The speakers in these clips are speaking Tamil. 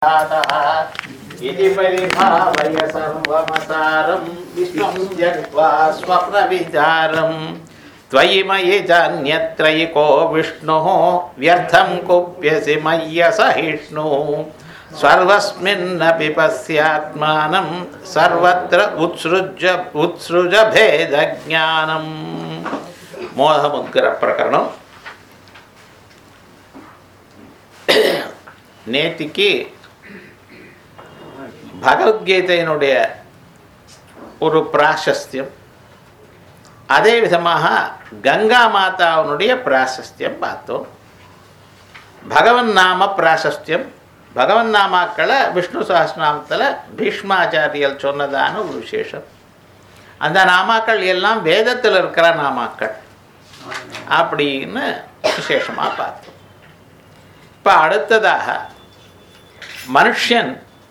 इति परिभावय सर्वमसारं विश्वं त्यक्त्वा स्वप्नविचारं त्वयि मयि चान्यत्रयिको विष्णुः व्यर्थं कुप्यसि मय्यसहिष्णुः सर्वस्मिन्नपि पश्यात्मानं सर्वत्र उत्सृज्य उत्सृजभेदज्ञानं மோகமுத்கரப்பிரகரணம் நேத்திக்கு பகவத்கீதையினுடைய ஒரு பிராசஸ்தியம் அதே விதமாக கங்கா மாதாவினுடைய பிராசஸ்தியம் பார்த்தோம் பகவன் நாம பிராசஸ்தியம் பகவன் நாமாக்களை விஷ்ணு சஹஸ்ரநாமத்தில் பீஷ்மாச்சாரியல் சொன்னதான ஒரு விசேஷம் அந்த நாமாக்கள் எல்லாம் வேதத்தில் இருக்கிற நாமாக்கள் அப்படின்னு விசேஷமாக பார்த்தோம் இப்போ அடுத்ததாக மனுஷன்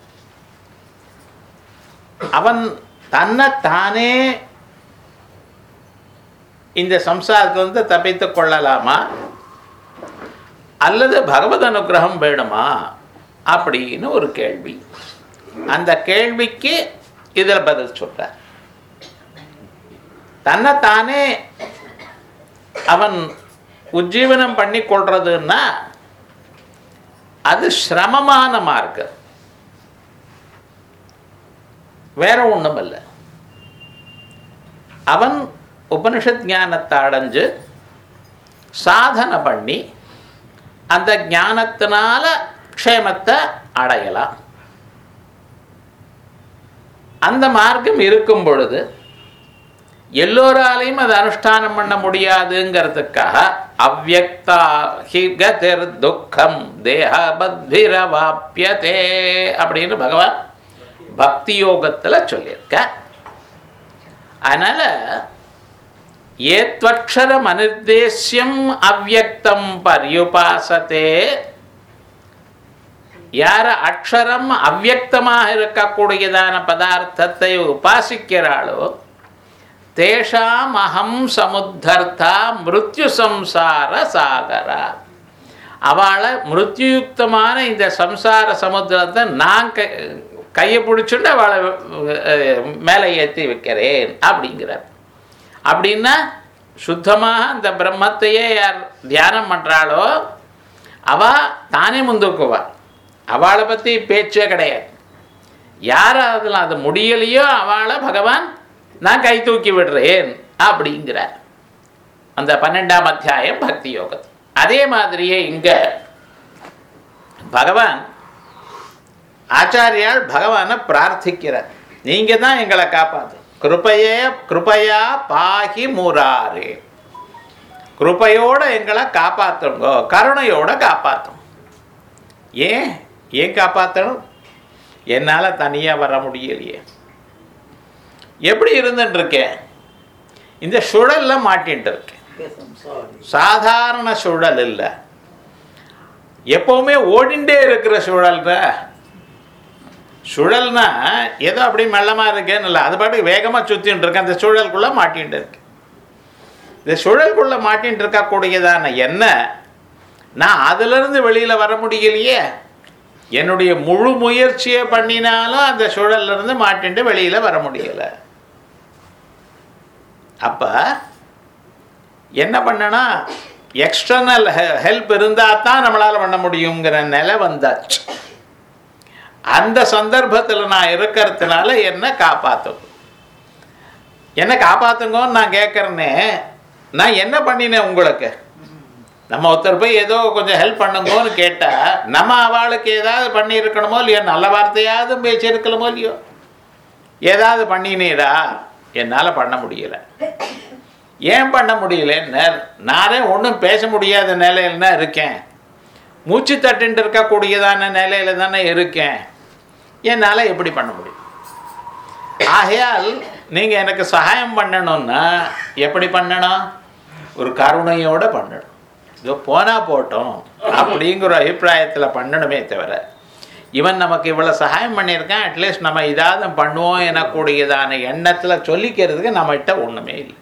அவன் தன்னை தானே இந்த சம்சாரத்திலிருந்து தப்பித்து கொள்ளலாமா அல்லது பகவத் அனுகிரகம் வேணுமா அப்படின்னு ஒரு கேள்வி அந்த கேள்விக்கு இதில் பதில் சொல்றார் தன்னை தானே அவன் உஜ்ஜீவனம் பண்ணி கொள்றதுன்னா அது சிரமமான மார்க்கம் வேற ஒன்றும் இல்லை அவன் உபனிஷத் ஞானத்தை அடைஞ்சு சாதனை பண்ணி அந்த ஞானத்தினால க்ஷேமத்தை அடையலாம் அந்த மார்க்கம் இருக்கும் பொழுது எல்லோராலையும் அதை அனுஷ்டானம் பண்ண முடியாதுங்கிறதுக்காக அவ்வக்தா ஹிகதிர் துக்கம் தேகபத்பிரவாப்பியதே அப்படின்னு பகவான் பக்தி யோகத்தில் சொல்லியிருக்க அதனால ஏத்வக்ஷரம் அனிர்தேசியம் அவ்வக்தம் பரியுபாசத்தே யார அக்ஷரம் அவ்வக்தமாக இருக்கக்கூடியதான பதார்த்தத்தை உபாசிக்கிறாளோ தேஷாம் அகம் சமுத்தர்த்தா மிருத்யு சம்சார சாகரா அவளை மிருத்யுயுக்தமான இந்த சம்சார சமுத்திரத்தை நான் க கையை பிடிச்சுட்டு அவளை மேலே ஏற்றி வைக்கிறேன் அப்படிங்கிறார் அப்படின்னா சுத்தமாக இந்த பிரம்மத்தையே யார் தியானம் பண்ணுறாளோ அவ தானே முந்துக்குவா அவளை பற்றி பேச்சே கிடையாது யார் அதில் அது முடியலையோ அவளை பகவான் நான் கை தூக்கி விடுறேன் அப்படிங்கிறார் அந்த பன்னெண்டாம் அத்தியாயம் பக்தி யோகத்து அதே மாதிரியே இங்க பகவான் ஆச்சாரியால் பகவானை பிரார்த்திக்கிறார் நீங்க தான் எங்களை காப்பாத்து கிருப்பையே கிருப்பையா பாகி மூராரே கிருப்பையோட எங்களை காப்பாற்றுங்க கருணையோட காப்பாற்றும் ஏன் ஏன் காப்பாற்றணும் என்னால் தனியாக வர முடியலையே எப்படி இருந்துட்டு இருக்கேன் இந்த சுழல்ல மாட்டின்ட்டு இருக்கேன் சாதாரண சுழல் இல்லை எப்பவுமே ஓடிண்டே இருக்கிற சுழல்ற சுழல்னா ஏதோ அப்படி மெல்லமா இருக்கேன்னு இல்லை அது பாட்டு வேகமாக சுற்றின்னு இருக்கேன் அந்த சுழலுக்குள்ள மாட்டின்ட்டு இருக்கு இந்த சுழலுக்குள்ள மாட்டின்ட்டு இருக்கக்கூடியதான என்ன நான் அதிலிருந்து வெளியில வர முடியலையே என்னுடைய முழு முயற்சியை பண்ணினாலும் அந்த சுழல்ல இருந்து மாட்டின்ட்டு வெளியில வர முடியல அப்ப என்ன பண்ணனா எக்ஸ்டர்னல் ஹெல்ப் இருந்தால் தான் நம்மளால் பண்ண முடியுங்கிற நிலை வந்தாச்சு அந்த சந்தர்ப்பத்தில் நான் இருக்கிறதுனால என்ன காப்பாற்றும் என்ன காப்பாற்றுங்கன்னு நான் கேட்குறேன்னே நான் என்ன பண்ணினேன் உங்களுக்கு நம்ம ஒருத்தர் போய் ஏதோ கொஞ்சம் ஹெல்ப் பண்ணுங்கன்னு கேட்டால் நம்ம அவளுக்கு ஏதாவது பண்ணியிருக்கணுமோ இல்லையோ நல்ல வார்த்தையாவது பேசியிருக்கணுமோ இல்லையோ ஏதாவது பண்ணினீரா என்னால் பண்ண முடியல ஏன் பண்ண முடியலன்னு நானே ஒன்றும் பேச முடியாத நிலையில் தான் இருக்கேன் மூச்சு தட்டுன்ட்டு இருக்கக்கூடியதான நிலையில தானே இருக்கேன் என்னால் எப்படி பண்ண முடியும் ஆகையால் நீங்கள் எனக்கு சகாயம் பண்ணணும்னா எப்படி பண்ணணும் ஒரு கருணையோடு பண்ணணும் இதோ போனால் போட்டோம் அப்படிங்கிற அபிப்பிராயத்தில் பண்ணணுமே தவிர இவன் நமக்கு இவ்வளோ சகாயம் பண்ணியிருக்கான் அட்லீஸ்ட் நம்ம இதாவது பண்ணுவோம் எனக்கூடியதான எண்ணத்தில் சொல்லிக்கிறதுக்கு நம்மகிட்ட ஒன்றுமே இல்லை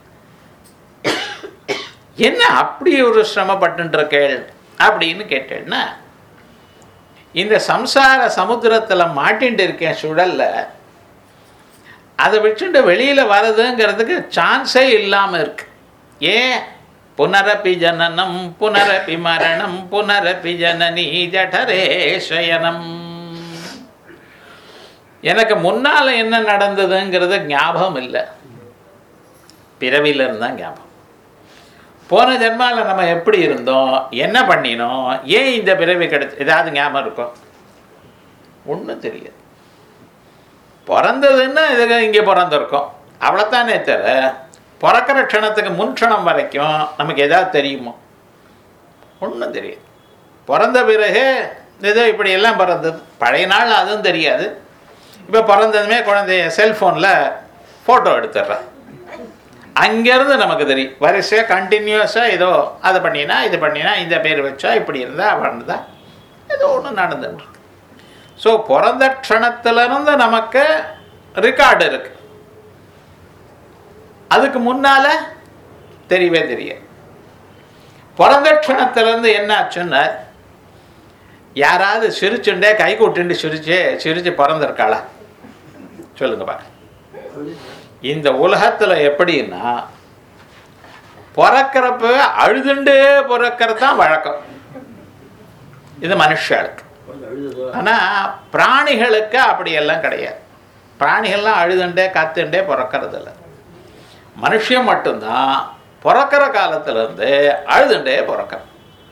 என்ன அப்படி ஒரு சிரமப்பட்டுருக்கேள் அப்படின்னு கேட்டேன்னா இந்த சம்சார சமுத்திரத்தில் மாட்டின்ட்டு இருக்கேன் சுழல்ல அதை விட்டுட்டு வெளியில் வர்றதுங்கிறதுக்கு சான்ஸே இல்லாமல் இருக்கு ஏன் புனரப்பி ஜனனம் புனரப்பி மரணம் புனரப்பி ஜனனி ஜடரே சயனம் எனக்கு முன்னால் என்ன நடந்ததுங்கிறது ஞாபகம் இல்லை பிறவியிலிருந்து தான் ஞாபகம் போன ஜென்மாவில் நம்ம எப்படி இருந்தோம் என்ன பண்ணினோம் ஏன் இந்த பிறவி கிடைச்சு ஏதாவது ஞாபகம் இருக்கும் ஒன்றும் தெரியாது பிறந்ததுன்னா இதுக்கு இங்கே பிறந்திருக்கோம் அவ்வளோத்தானே தவிர பிறக்கிற க்ஷணத்துக்கு முன் க்ஷணம் வரைக்கும் நமக்கு எதாவது தெரியுமோ ஒன்றும் தெரியாது பிறந்த பிறகு ஏதோ இப்படி எல்லாம் பிறந்தது பழைய நாள் அதுவும் தெரியாது இப்போ பிறந்ததுமே குழந்தைய செல்ஃபோனில் ஃபோட்டோ எடுத்துடுறேன் அங்கேருந்து நமக்கு தெரியும் வரிசையாக கண்டினியூஸாக ஏதோ அதை பண்ணினா இது பண்ணினா இந்த பேர் வச்சா இப்படி இருந்தா வாழ்ந்தா ஏதோ ஒன்று நடந்துட்டு ஸோ பிறந்த க்ஷணத்திலிருந்து நமக்கு ரெக்கார்டு இருக்கு அதுக்கு முன்னால தெரியவே தெரியாது பிறந்த க்ஷணத்திலேருந்து என்ன ஆச்சுன்னா யாராவது சிரிச்சுண்டே கை கூட்டுண்டு சிரிச்சு சிரிச்சு பிறந்திருக்காளா சொல்லுங்க பாரு இந்த உலகத்துல எப்படின்னா பிறக்கிறப்ப அழுதுண்டே பிறக்கிறது தான் வழக்கம் இது மனுஷாளுக்கு ஆனா பிராணிகளுக்கு அப்படியெல்லாம் கிடையாது பிராணிகள்லாம் அழுதுண்டே கத்துண்டே பிறக்கிறது இல்லை மனுஷன் மட்டும்தான் பிறக்கிற காலத்துல இருந்து அழுதுண்டே பிறக்கிறான்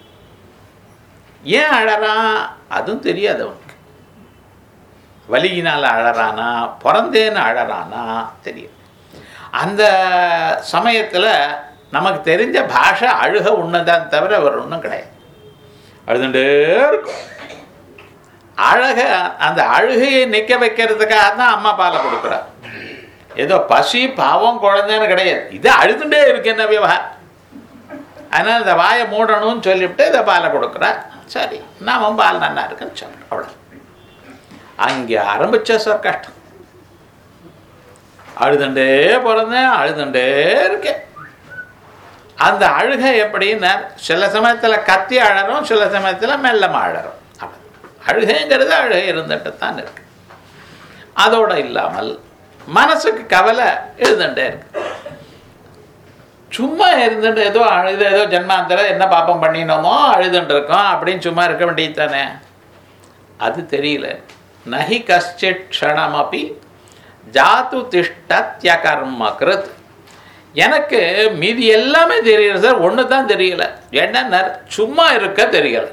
ஏன் அழறான் அதுவும் தெரியாது அவனுக்கு வலியினால் அழறானா பிறந்தேன்னு அழறானா தெரியும் அந்த சமயத்தில் நமக்கு தெரிஞ்ச பாஷை அழுக ஒன்றுதான் தவிர வேறு ஒன்றும் கிடையாது அழுதுண்டே இருக்கும் அழக அந்த அழுகையை நிற்க வைக்கிறதுக்காக தான் அம்மா பாலை கொடுக்குறா ஏதோ பசி பாவம் குழந்தைன்னு கிடையாது இது அழுதுண்டே இருக்கு என்ன விவகாரம் அதனால் இந்த வாயை மூடணும்னு சொல்லிவிட்டு இதை பாலை கொடுக்குறா சரி நாமும் பால் நல்லா இருக்குன்னு சொல்கிறோம் அவ்வளோ அங்கே ஆரம்பிச்ச சார் கஷ்டம் அழுதுண்டே பிறந்தேன் அழுதுண்டே இருக்கேன் அந்த அழுகை எப்படின்னா சில சமயத்தில் கத்தி அழறோம் சில சமயத்தில் மெல்லமாக அழறோம் அவ்வளவு. அழுகைங்கிறது அழுகை இருந்துட்டு தான் இருக்கு அதோட இல்லாமல் மனசுக்கு கவலை எழுதுண்டே இருக்கு சும்மா இருந்துட்டு ஏதோ அழுது ஏதோ ஜென்மாந்தர என்ன பாப்பம் பண்ணினோமோ அழுதுட்டு இருக்கோம் அப்படின்னு சும்மா இருக்க வேண்டியது தானே அது தெரியல நஹி கஷ்டித் க்ஷணமபி ஜாத்து திஷ்டத்ய கர்ம கிருத் எனக்கு மீதி எல்லாமே தெரியல சார் ஒன்று தான் தெரியல என்ன சும்மா இருக்க தெரியல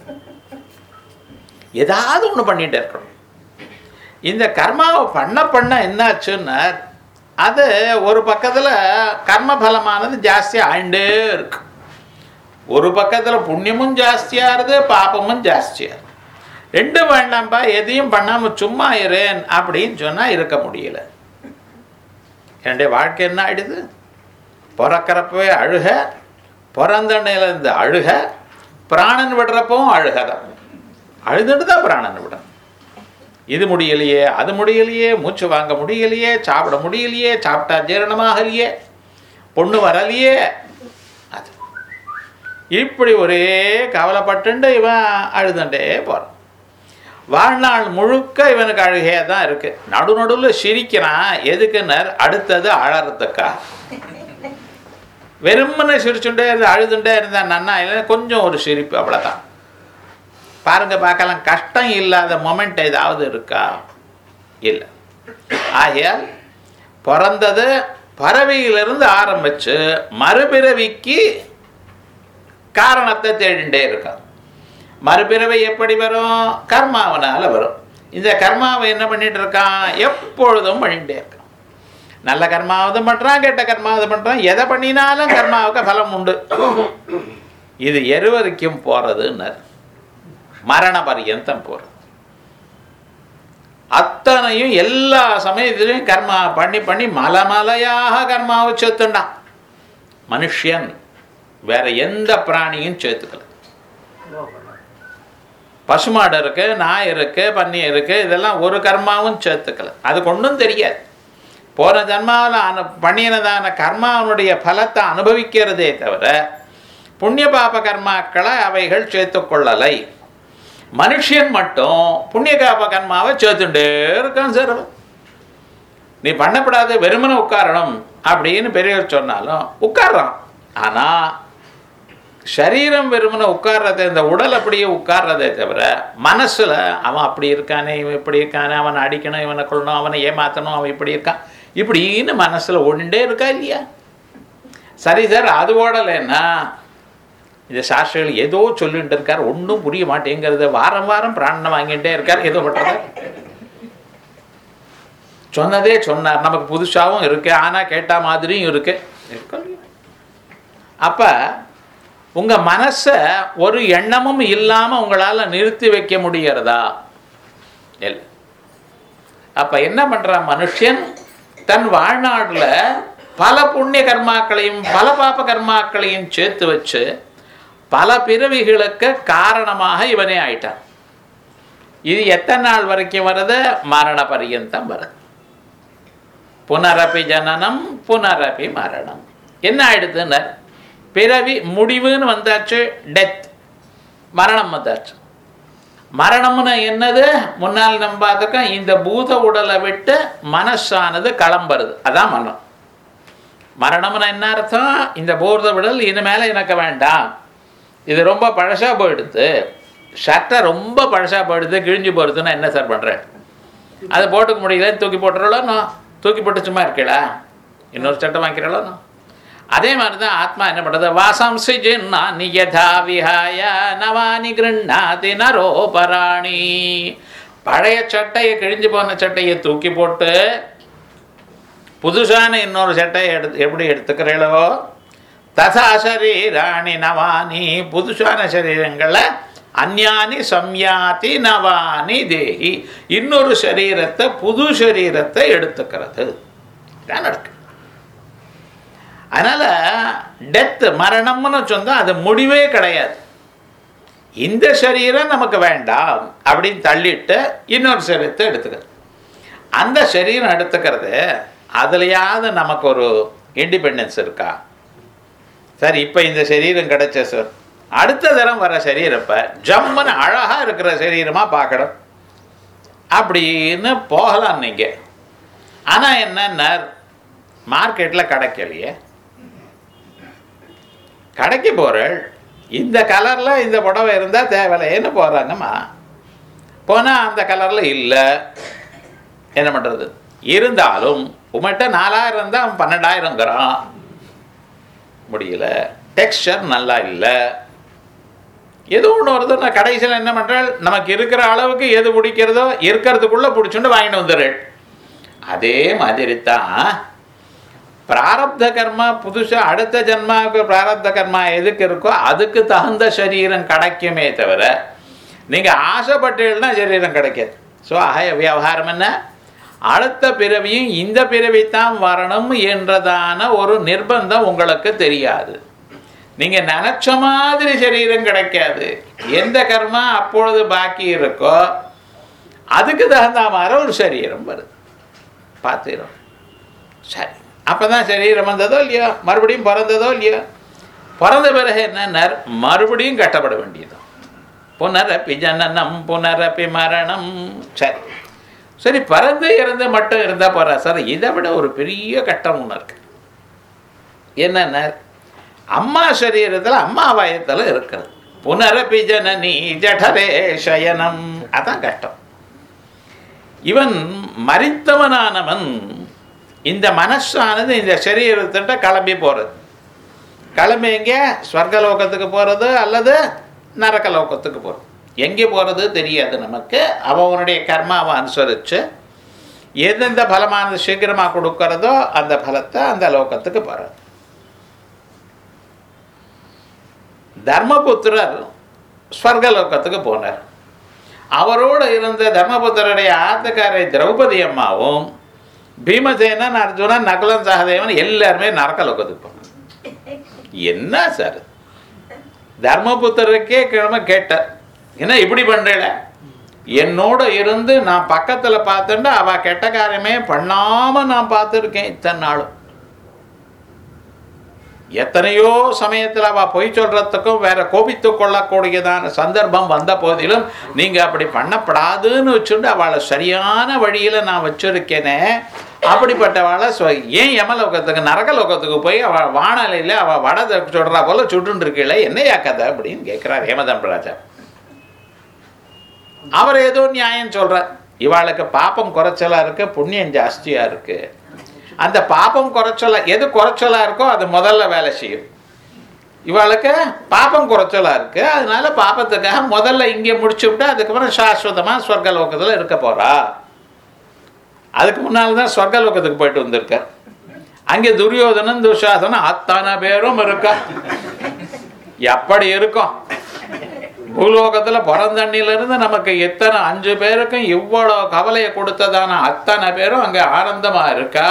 ஏதாவது ஒன்று பண்ணிட்டு இருக்கணும் இந்த கர்மாவை பண்ண பண்ண என்னாச்சுன்னா அது ஒரு பக்கத்தில் கர்ம பலமானது ஜாஸ்தி ஆயிண்டே இருக்கு ஒரு பக்கத்தில் புண்ணியமும் ஜாஸ்தியாகுது பாப்பமும் ஜாஸ்தியாகுது ரெண்டும் வேண்டாம்ப்பா எதையும் பண்ணாமல் சும்மா இருேன் அப்படின்னு சொன்னால் இருக்க முடியல என்னுடைய வாழ்க்கை என்ன ஆயிடுது பிறக்கிறப்பவே அழுக பிறந்த நிலையிலேருந்து அழுக பிராணன் விடுறப்பவும் அழுக தான் அழுதுட்டு தான் பிராணன் விடணும் இது முடியலையே அது முடியலையே மூச்சு வாங்க முடியலையே சாப்பிட முடியலையே சாப்பிட்டா ஜீரணமாகலையே பொண்ணு வரலையே அது இப்படி ஒரே கவலைப்பட்டுண்டு இவன் அழுதுண்டே போகிறான் வாழ்நாள் முழுக்க இவனுக்கு அழுகையாக தான் இருக்கு நடு நடுவில் சிரிக்கிறான் எதுக்குன்னர் அடுத்தது அழறதுக்கா வெறுமனை சிரிச்சுட்டே இருந்து அழுதுண்டே இருந்தான் நன்னா இல்லை கொஞ்சம் ஒரு சிரிப்பு அவ்வளோதான் பாருங்க பார்க்கலாம் கஷ்டம் இல்லாத மொமெண்ட் ஏதாவது இருக்கா இல்லை ஆகையால் பிறந்தது பறவையிலிருந்து ஆரம்பிச்சு மறுபிறவிக்கு காரணத்தை தேடிண்டே இருக்கான் மறுபிறவை எப்படி வரும் கர்மாவனால வரும் இந்த கர்மாவை என்ன பண்ணிட்டு இருக்கான் எப்பொழுதும் பண்ணிட்டே இருக்கான் நல்ல கர்மாவது பண்ணுறான் கெட்ட கர்மாவது பண்ணுறான் எதை பண்ணினாலும் கர்மாவுக்கு பலம் உண்டு இது எருவரைக்கும் போகிறதுன்னர் மரண பரியந்தம் போகிறது அத்தனையும் எல்லா சமயத்திலையும் கர்மா பண்ணி பண்ணி மலை மலையாக கர்மாவை சேர்த்துண்டான் மனுஷன் வேற எந்த பிராணியும் சேர்த்துக்கல பசுமாடு இருக்கு நாய் இருக்கு பன்னி இருக்கு இதெல்லாம் ஒரு கர்மாவும் சேர்த்துக்கல அதுக்கு ஒன்றும் தெரியாது போன ஜன்மாவில் அனு பண்ணினதான கர்மாவனுடைய பலத்தை அனுபவிக்கிறதே தவிர புண்ணிய பாப கர்மாக்களை அவைகள் சேர்த்து கொள்ளலை மனுஷன் மட்டும் புண்ணிய காப கர்மாவை சேர்த்துட்டே இருக்கான் சார் அவன். நீ பண்ணப்படாத வெறுமனை உட்காரணும் அப்படின்னு பெரியவர் சொன்னாலும் உட்கார்றான் ஆனா சரீரம் வெறுமனை உட்கார்றதை இந்த உடல் அப்படியே உட்கார்றதே தவிர மனசுல அவன் அப்படி இருக்கானே இவன் இப்படி இருக்கானே அவனை அடிக்கணும் இவனை கொள்ளணும் அவனை ஏமாத்தணும் அவன் இப்படி இருக்கான் இப்படின்னு மனசுல ஓடிண்டே இருக்கா இல்லையா சரி சார் அது ஓடலைன்னா இந்த சாஸ்திரிகள் ஏதோ சொல்லிட்டு இருக்கார் ஒன்றும் புரிய மாட்டேங்கிறது வாரம் வாரம் பிராணனை வாங்கிட்டே இருக்கார் ஏதோ பண்றாரு சொன்னதே சொன்னார் நமக்கு புதுசாகவும் இருக்கு ஆனா கேட்ட மாதிரியும் இருக்கு இருக்கு இல்லையா? அப்ப உங்க மனசை ஒரு எண்ணமும் இல்லாம உங்களால நிறுத்தி வைக்க முடியறதா இல்லை அப்ப என்ன பண்றான் மனுஷன் தன் வாழ்நாடுல பல புண்ணிய கர்மாக்களையும் பல பாப கர்மாக்களையும் சேர்த்து வச்சு பல பிறவிகளுக்கு காரணமாக இவனே ஆயிட்டான் இது எத்தனை நாள் வரைக்கும் வருது மரண பரியந்தம் வருது புனரப்பி ஜனனம் புனரப்பி மரணம் என்ன ஆயிடுதுன்னு பிறவி முடிவுன்னு வந்தாச்சு டெத் மரணம் வந்தாச்சு மரணம்னு என்னது முன்னால் நம்ம பார்த்துருக்கோம் இந்த பூத உடலை விட்டு மனசானது கிளம்புறது அதான் மரணம் மரணம்னு என்ன அர்த்தம் இந்த பூத உடல் இனிமேல எனக்கு வேண்டாம் இது ரொம்ப பழசா போயிடுது சட்டை ரொம்ப பழசா போயிடுது கிழிஞ்சு போயிடுதுன்னா என்ன சார் பண்றேன் அதை போட்டுக்க முடியல தூக்கி போட்டுறோம் தூக்கி போட்டு சும்மா இருக்கீங்களா இன்னொரு சட்டை வாங்கிக்கிறோம் அதே மாதிரி தான் ஆத்மா என்ன பண்ணுறது வாசம்சி ஜின்னானி யதா விஹாய நவானி கிருண்ணாதி நரோபராணி பழைய சட்டையை கிழிஞ்சு போன சட்டையை தூக்கி போட்டு புதுசான இன்னொரு சட்டையை எடுத்து எப்படி எடுத்துக்கிறீங்களோ ததா சரீராணி நவானி புதுசான சரீரங்களை அந்யானி சம்யாதி நவானி தேகி இன்னொரு சரீரத்தை புது சரீரத்தை எடுத்துக்கிறது இதான் நடக்கு அதனால டெத் மரணம்னு சொன்னா அது முடிவே கிடையாது இந்த சரீரம் நமக்கு வேண்டாம் அப்படின்னு தள்ளிட்டு இன்னொரு சரீரத்தை எடுத்துக்கிறது அந்த சரீரம் எடுத்துக்கிறது அதுலயாவது நமக்கு ஒரு இண்டிபெண்டன்ஸ் இருக்கா சரி இப்போ இந்த சரீரம் கிடைச்ச சார் அடுத்த தரம் வர சரீரப்ப ஜம்முன்னு அழகா இருக்கிற சரீரமா பார்க்கணும் அப்படின்னு போகலாம் நீங்க ஆனா என்னன்னா மார்க்கெட்ல கிடைக்கலையே கடைக்கு போறேள் இந்த கலர்ல இந்த புடவை இருந்தா தேவையில்லைன்னு போறாங்கம்மா போனா அந்த கலர்ல இல்லை என்ன பண்றது இருந்தாலும் உங்கள்கிட்ட நாலாயிரம் இருந்தா அவன் பன்னெண்டாயிரங்கிறான் முடியல டெக்ஸ்டர் நல்லா இல்லை ஏதோ ஒன்று வருது நான் கடைசியில் என்ன பண்ணுறேன் நமக்கு இருக்கிற அளவுக்கு எது பிடிக்கிறதோ இருக்கிறதுக்குள்ளே பிடிச்சுட்டு வாங்கிட்டு வந்துடுறேன் அதே மாதிரி தான் பிராரப்த கர்மா புதுசாக அடுத்த ஜென்மாவுக்கு பிராரப்த கர்மா எதுக்கு இருக்கோ அதுக்கு தகுந்த சரீரம் கிடைக்குமே தவிர நீங்கள் ஆசைப்பட்டீங்கன்னா சரீரம் கிடைக்காது ஸோ ஆய விவகாரம் என்ன அடுத்த பிறவியும் இந்த பிறவி தான் வரணும் என்றதான ஒரு நிர்பந்தம் உங்களுக்கு தெரியாது நீங்க நினைச்ச மாதிரி சரீரம் கிடைக்காது எந்த கர்மா அப்பொழுது பாக்கி இருக்கோ அதுக்கு தகுந்த மாதிரி ஒரு சரீரம் வருது பார்த்துக்கிறோம் சரி அப்பதான் சரீரம் வந்ததோ இல்லையோ மறுபடியும் பிறந்ததோ இல்லையோ பிறந்த பிறகு என்ன மறுபடியும் கட்டப்பட வேண்டியது புனரப்பி ஜனனம் புனரப்பி மரணம் சரி சரி பிறந்து இறந்து மட்டும் இருந்தா போறா சார் இதை விட ஒரு பெரிய கட்டம் ஒன்று இருக்கு என்னென்ன அம்மா சரீரத்தில் அம்மா வயத்தில் இருக்கிறது புனரப்பி ஜனனி ஜடரே சயனம் அதான் கஷ்டம் இவன் மறித்தவனானவன் இந்த மனசானது இந்த சரீரத்திட்ட கிளம்பி போகிறது கிளம்பி எங்கே ஸ்வர்கலோகத்துக்கு போகிறது அல்லது நரகலோகத்துக்கு போகிறது எங்கே போகிறது தெரியாது நமக்கு அவனுடைய கர்மாவை அனுசரித்து எந்தெந்த பலமானது சீக்கிரமாக கொடுக்கறதோ அந்த பலத்தை அந்த லோகத்துக்கு போகிறது தர்மபுத்திரர் ஸ்வர்கலோகத்துக்கு போனார் அவரோடு இருந்த தர்மபுத்திரருடைய ஆத்துக்காரை திரௌபதி அம்மாவும் பீமசேனன் அர்ஜுனன் நகுலன் சகதேவன் எல்லாருமே நரக்கலோகத்துக்கு போனார் என்ன சார் தர்மபுத்திரருக்கே கிழமை கேட்டார் என்ன இப்படி பண்றேல என்னோட இருந்து நான் பக்கத்துல பார்த்துட்டு அவ கெட்ட காரியமே பண்ணாம நான் பார்த்துருக்கேன் இத்தனை நாளும் எத்தனையோ சமயத்தில் அவள் பொய் சொல்கிறதுக்கும் வேற கோபித்து கொள்ளக்கூடியதான சந்தர்ப்பம் வந்த போதிலும் நீங்கள் அப்படி பண்ணப்படாதுன்னு வச்சுட்டு அவளை சரியான வழியில் நான் வச்சிருக்கேனே அப்படிப்பட்டவாளை சொ- ஏன் யமலோகத்துக்கு நரகலோகத்துக்கு போய் அவள் வானலையில் அவள் வடை சொல்கிறா போல சுட்டுன்னு இருக்கல என்னையா கதை அப்படின்னு கேட்குறார் ஹேமதம்பராஜா அவர் ஏதோ நியாயம் சொல்றார் இவாளுக்கு பாப்பம் குறைச்சலா இருக்கு புண்ணியம் ஜாஸ்தியா இருக்கு அந்த பாப்பம் குறைச்சலா எது குறைச்சலா இருக்கோ அது முதல்ல வேலை செய்யும் இவாளுக்கு பாப்பம் குறைச்சலா இருக்கு அதனால பாப்பத்துக்காக முதல்ல இங்கே முடிச்சு விட்டு அதுக்கப்புறம் சாஸ்வதமா சொர்க்கலோகத்துல இருக்க போறா அதுக்கு முன்னால் தான் சொர்க்கலோகத்துக்கு போயிட்டு வந்திருக்கார் அங்கே துரியோதனன் துஷாசனம் அத்தனை பேரும் இருக்கா எப்படி இருக்கும் பூலோகத்துல பிறந்தண்ணிலிருந்து நமக்கு எத்தனை அஞ்சு பேருக்கும் இவ்வளோ கவலையை கொடுத்ததான அத்தனை பேரும் அங்க ஆனந்தமா இருக்கா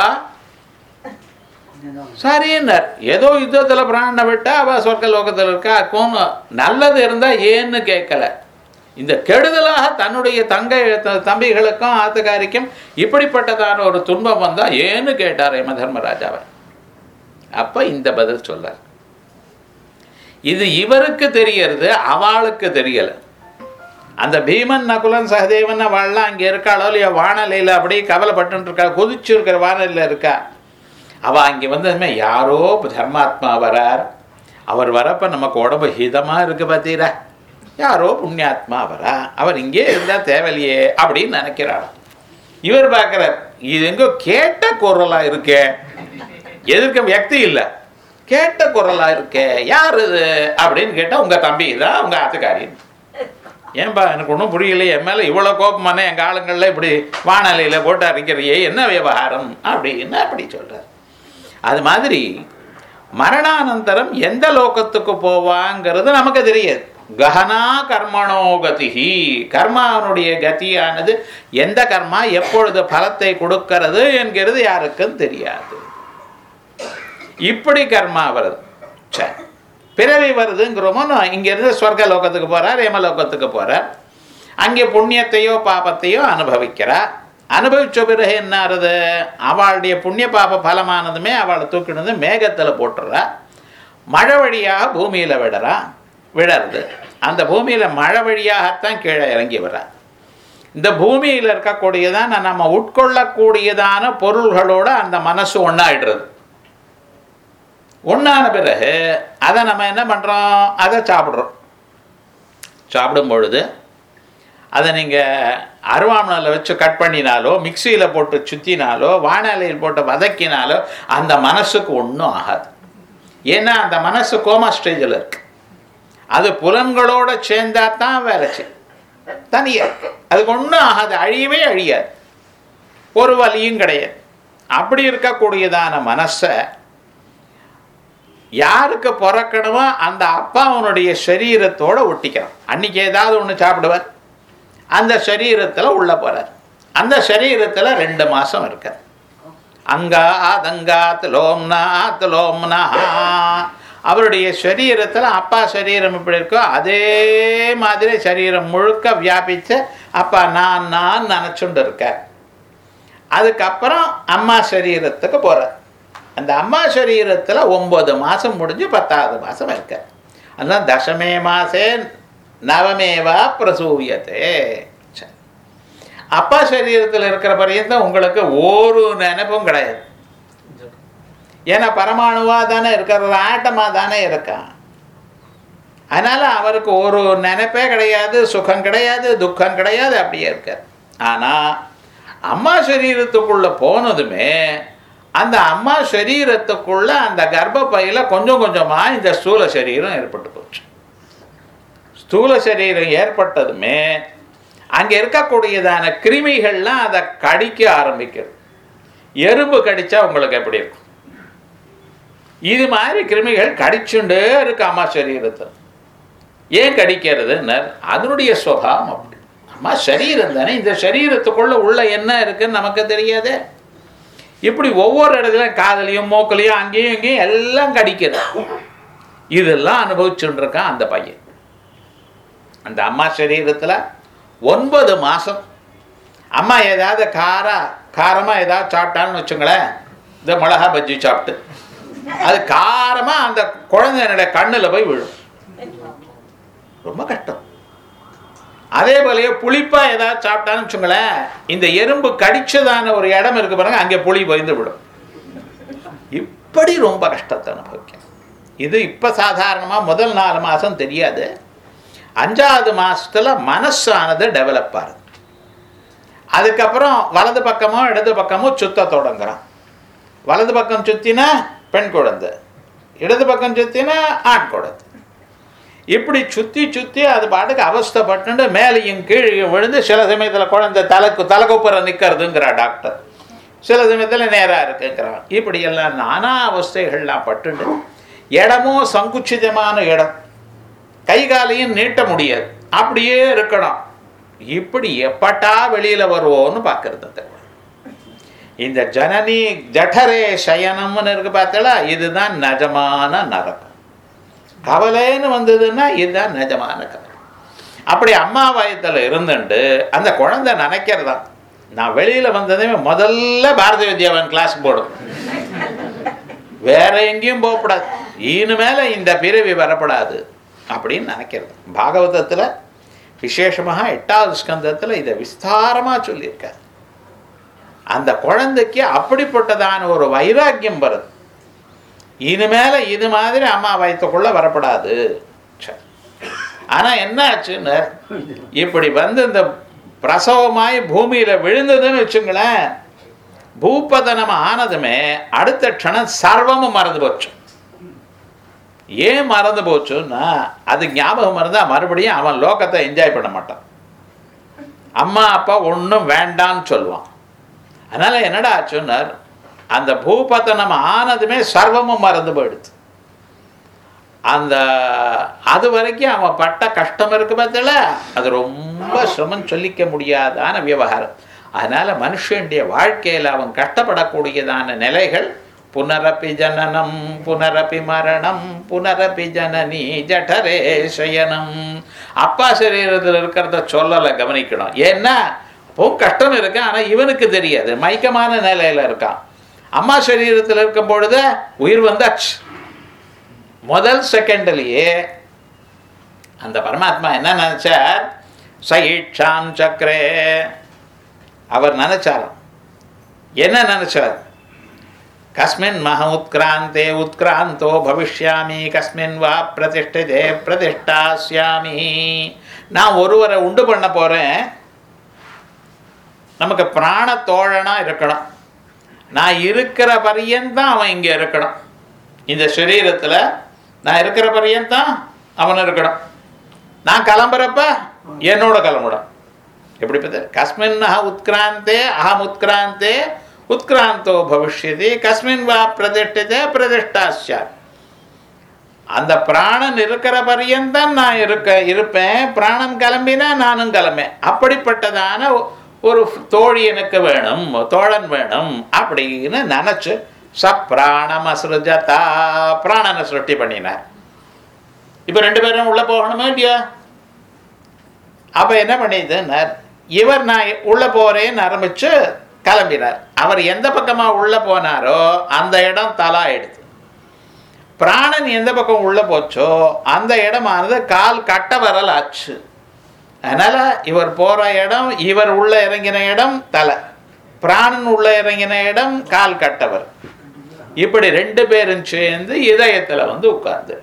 சரின்னார் ஏதோ யுத்தத்துல பிராணனை விட்டா அவ சொர்க்க லோகத்துல இருக்கா கோண நல்லது இருந்தா ஏன்னு கேட்கல இந்த கெடுதலாக தன்னுடைய தங்கை த- தம்பிகளுக்கும் ஆத்துக்காரிக்கும் இப்படிப்பட்டதான ஒரு துன்பம் வந்தா ஏன்னு கேட்டார் யம தர்மராஜாவை அப்ப இந்த பதில் சொல்லார் இது இவருக்கு தெரியறது அவளுக்கு தெரியல அந்த பீமன் நகுலன் சகதேவன் அவள்லாம் அங்கே இருக்காளோ இல்லையா வானலையில் அப்படியே கவலைப்பட்டு இருக்கா கொதிச்சு இருக்கிற வானலையில் இருக்கா அவ அங்கே வந்ததுமே யாரோ தர்மாத்மா வரார் அவர் வரப்ப நமக்கு உடம்பு ஹிதமா இருக்கு பார்த்தீரா யாரோ புண்ணியாத்மா வரா அவர் இங்கே இருந்தா தேவையில்லையே அப்படின்னு நினைக்கிறார் இவர் பார்க்கிறார் இது எங்கோ கேட்ட குரலா இருக்கே எதிர்க்க வியக்தி இல்லை கேட்ட குரலா இருக்கே யார் இது அப்படின்னு கேட்டா உங்க தம்பி தான் உங்க ஆத்துக்காரி ஏன்பா எனக்கு ஒன்றும் புரியலையே என் மேலே இவ்வளோ கோபமான எங்கள் ஆளுங்களில் இப்படி வானலையில் போட்டு அரைக்கிறியே என்ன விவகாரம் அப்படின்னு அப்படி சொல்கிறார் அது மாதிரி மரணானந்தரம் எந்த லோகத்துக்கு போவாங்கிறது நமக்கு தெரியாது கஹனா கர்மணோ கதிஹி கர்மாவனுடைய கதியானது எந்த கர்மா எப்பொழுது பலத்தை கொடுக்கிறது என்கிறது யாருக்கும் தெரியாது இப்படி கர்மா வருது சரி பிறவி வருதுங்கிறோமோ நான் இங்கேருந்து சொர்க்க லோகத்துக்கு போகிறார் ஏமலோகத்துக்கு போகிறார் அங்கே புண்ணியத்தையோ பாபத்தையோ அனுபவிக்கிறார் அனுபவிச்ச பிறகு என்ன ஆறுது அவளுடைய புண்ணிய பாப பலமானதுமே அவளை தூக்கினது மேகத்தில் போட்டுறா மழை வழியாக பூமியில் விடுறா விழருது அந்த பூமியில் மழை வழியாகத்தான் கீழே இறங்கி வரா இந்த பூமியில் இருக்கக்கூடியதான நம்ம உட்கொள்ளக்கூடியதான பொருள்களோட அந்த மனசு ஒன்றாயிடுறது ஒன்றான பிறகு அதை நம்ம என்ன பண்ணுறோம் அதை சாப்பிட்றோம் சாப்பிடும் பொழுது அதை நீங்கள் அருவாமனையில் வச்சு கட் பண்ணினாலோ மிக்சியில் போட்டு சுற்றினாலோ வானலையில் போட்டு வதக்கினாலோ அந்த மனசுக்கு ஒன்றும் ஆகாது ஏன்னா அந்த மனசு கோமா ஸ்டேஜில் இருக்கு அது புலன்களோட சேர்ந்தா தான் வேலை செய்யும் தனியாக இருக்கு அதுக்கு ஒன்றும் ஆகாது அழியவே அழியாது ஒரு வலியும் கிடையாது அப்படி இருக்கக்கூடியதான மனசை யாருக்கு பிறக்கணுமோ அந்த அப்பாவனுடைய சரீரத்தோட ஒட்டிக்கிறான் அன்னைக்கு ஏதாவது ஒன்று சாப்பிடுவார் அந்த சரீரத்தில் உள்ள போறார் அந்த சரீரத்தில் ரெண்டு மாதம் இருக்கார் அங்கா ஆதங்காத் லோம்னாத் லோம்னா அவருடைய சரீரத்தில் அப்பா சரீரம் எப்படி இருக்கோ அதே மாதிரி சரீரம் முழுக்க வியாபிச்சு அப்பா நான் நான் நினச்சுண்டு இருக்கார் அதுக்கப்புறம் அம்மா சரீரத்துக்கு போகிறார் அந்த அம்மா சரீரத்தில் ஒம்பது மாதம் முடிஞ்சு பத்தாவது மாதம் இருக்க அதுதான் தசமே மாசே நவமேவா பிரசூயத்தே சரி. அப்பா சரீரத்தில் இருக்கிற பரியந்தம் உங்களுக்கு ஒரு நினைப்பும் கிடையாது ஏன்னா பரமாணுவா தானே இருக்கிற ஆட்டமாக தானே இருக்கான் அதனால அவருக்கு ஒரு நினைப்பே கிடையாது சுகம் கிடையாது துக்கம் கிடையாது அப்படியே இருக்கார் ஆனால் அம்மா சரீரத்துக்குள்ள போனதுமே அந்த அம்மா சரீரத்துக்குள்ள அந்த கர்ப்பப்பையில கொஞ்சம் கொஞ்சமா இந்த ஸ்தூல சரீரம் ஏற்பட்டு போச்சு ஸ்தூல சரீரம் ஏற்பட்டதுமே அங்கே இருக்கக்கூடியதான கிருமிகள்லாம் அதை கடிக்க ஆரம்பிக்கிறது எறும்பு கடிச்சா உங்களுக்கு எப்படி இருக்கும் இது மாதிரி கிருமிகள் கடிச்சுண்டே இருக்கு அம்மா சரீரத்தில் ஏன் கடிக்கிறதுன்னு அதனுடைய சுபாவம் அப்படி அம்மா சரீரம் தானே இந்த சரீரத்துக்குள்ள உள்ள என்ன இருக்குன்னு நமக்கு தெரியாதே இப்படி ஒவ்வொரு இடத்துலையும் காதலையும் மூக்கலையும் அங்கேயும் இங்கேயும் எல்லாம் கடிக்கிறது இதெல்லாம் அனுபவிச்சுட்டு இருக்கான் அந்த பையன் அந்த அம்மா சரீரத்தில் ஒன்பது மாதம் அம்மா ஏதாவது காரா காரமாக ஏதாவது சாப்பிட்டான்னு வச்சுங்களேன் இந்த மிளகா பஜ்ஜி சாப்பிட்டு அது காரமா அந்த குழந்தையினுடைய கண்ணுல போய் விழும் ரொம்ப கஷ்டம் அதே போலயே புளிப்பா ஏதாவது சாப்பிட்டான்னு வச்சுங்களேன் இந்த எறும்பு கடிச்சதான ஒரு இடம் இருக்கு பாருங்க அங்கே புளி பயந்து விடும் இப்படி ரொம்ப கஷ்டத்தை அனுபவிக்கும் இது இப்ப சாதாரணமா முதல் நாலு மாசம் தெரியாது அஞ்சாவது மாசத்துல மனசானது டெவலப் ஆகுது அதுக்கப்புறம் வலது பக்கமோ இடது பக்கமோ சுத்த தொடங்குறான் வலது பக்கம் சுத்தினா பெண் குழந்தை இடது பக்கம் சுத்தினா ஆண் குழந்தை இப்படி சுத்தி சுத்தி அது பாட்டுக்கு அவஸ்தைப்பட்டு மேலேயும் கீழே விழுந்து சில சமயத்துல குழந்தை தலைக்கு தலைக்குப்புற நிக்கிறதுங்கிறா டாக்டர் சில சமயத்துல நேரா இருக்குங்கிறான் இப்படி எல்லாம் நானா அவஸ்தைகள்லாம் பட்டுண்டு இடமும் சங்குச்சிதமான இடம் கை காலையும் நீட்ட முடியாது அப்படியே இருக்கணும் இப்படி எப்பட்டா வெளியில வருவோன்னு பார்க்கறது அந்த குழந்தை. இந்த ஜனனி ஜடரே சயனம்னு இருக்கு பார்த்தா இதுதான் நிஜமான நரகம் கவலைன்னு வந்ததுன்னா இதுதான் நிஜமான கவலை அப்படி அம்மா வயத்துல இருந்துட்டு அந்த குழந்தை நினைக்கிறதா நான் வெளியில வந்ததுமே முதல்ல பாரதிய வித்யாவன் கிளாஸ் போடும் வேற எங்கேயும் போகக்கூடாது இனிமேல இந்த பிறவி வரப்படாது அப்படின்னு நினைக்கிறது பாகவதத்துல விசேஷமாக எட்டாவது ஸ்கந்தத்துல இதை விஸ்தாரமா சொல்லியிருக்காரு அந்த குழந்தைக்கு அப்படிப்பட்டதான ஒரு வைராக்கியம் வருது இனிமேல இது மாதிரி அம்மா வயிற்றுக்குள்ள வரப்படாது சரி. ஆனா என்ன ஆச்சுன்னு இப்படி வந்து இந்த பிரசவமாய் பூமியில விழுந்ததுன்னு வச்சுங்களேன் பூப்பதனம் ஆனதுமே அடுத்த க்ஷணம் சர்வமும் மறந்து போச்சு ஏன் மறந்து போச்சுன்னா அது ஞாபகம் இருந்தா மறுபடியும் அவன் லோகத்தை என்ஜாய் பண்ண மாட்டான் அம்மா அப்பா ஒன்றும் வேண்டான்னு சொல்லுவான் அதனால என்னடா ஆச்சுன்னார் அந்த பூபத்தனம் ஆனதுமே சர்வமும் மறந்து போயிடுது அந்த அது வரைக்கும் அவன் பட்ட கஷ்டம் இருக்கு பார்த்தல அது ரொம்ப சிரமம் சொல்லிக்க முடியாதான விவகாரம் அதனால மனுஷனுடைய வாழ்க்கையில் அவன் கஷ்டப்படக்கூடியதான நிலைகள் புனரப்பி ஜனனம் புனரப்பி மரணம் புனரப்பி ஜனனி ஜடரே சயனம் அப்பா சரீரத்தில் இருக்கிறத சொல்லலை கவனிக்கணும் ஏன்னா இப்போ கஷ்டம் இருக்கு ஆனால் இவனுக்கு தெரியாது மயக்கமான நிலையில இருக்கான் அம்மா சரீரத்தில் இருக்கும் பொழுது உயிர் வந்தாச்சு முதல் செகண்ட்லயே அந்த பரமாத்மா என்ன நினைச்சார் சயிஷாம் சக்கரே அவர் நினைச்சாராம் என்ன நினைச்சார் கஸ்மின் மக உத்கிராந்தே உத்கிராந்தோ பவிஷ்யாமி கஸ்மின் வா பிரதிஷ்டிதே பிரதிஷ்டாஸ்யாமி நான் ஒருவரை உண்டு பண்ண போறேன் நமக்கு பிராண தோழனா இருக்கணும் நான் இருக்கிற பரியந்தான் அவன் இங்க இருக்கணும் இந்த சரீரத்துல நான் இருக்கிற பரியந்தான் அவன் இருக்கணும் நான் கிளம்புறப்ப என்னோட கிளம்புடும் எப்படி பார்த்தா கஸ்மின் அஹ உத்கிராந்தே அகம் உத்கிராந்தே உத்கிராந்தோ பவிஷ்யதி கஸ்மின் வா பிரதிஷ்டிதே பிரதிஷ்டாஸ்யா அந்த பிராணன் இருக்கிற பரியந்தான் நான் இருக்க இருப்பேன் பிராணம் கிளம்பினா நானும் கிளம்பேன் அப்படிப்பட்டதான ஒ- ஒரு தோழி எனக்கு வேணும் தோழன் வேணும் அப்படின்னு நினைச்சு ச பிராணம் அசுரஜதா பிராணனை சுருட்டி பண்ணினார் இப்போ ரெண்டு பேரும் உள்ள போகணுமா இல்லையா அப்ப என்ன பண்ணிதுன்னார் இவர் நான் உள்ள போறேன்னு ஆரம்பிச்சு கிளம்பினார் அவர் எந்த பக்கமா உள்ள போனாரோ அந்த இடம் தலா எடுத்து பிராணன் எந்த பக்கம் உள்ள போச்சோ அந்த இடமானது கால் கட்ட வரல் ஆச்சு அதனால இவர் போற இடம் இவர் உள்ள இறங்கின இடம் தலை பிராணன் உள்ள இறங்கின இடம் கால் கட்டவர் இப்படி ரெண்டு பேரும் சேர்ந்து இதயத்துல வந்து உட்கார்ந்து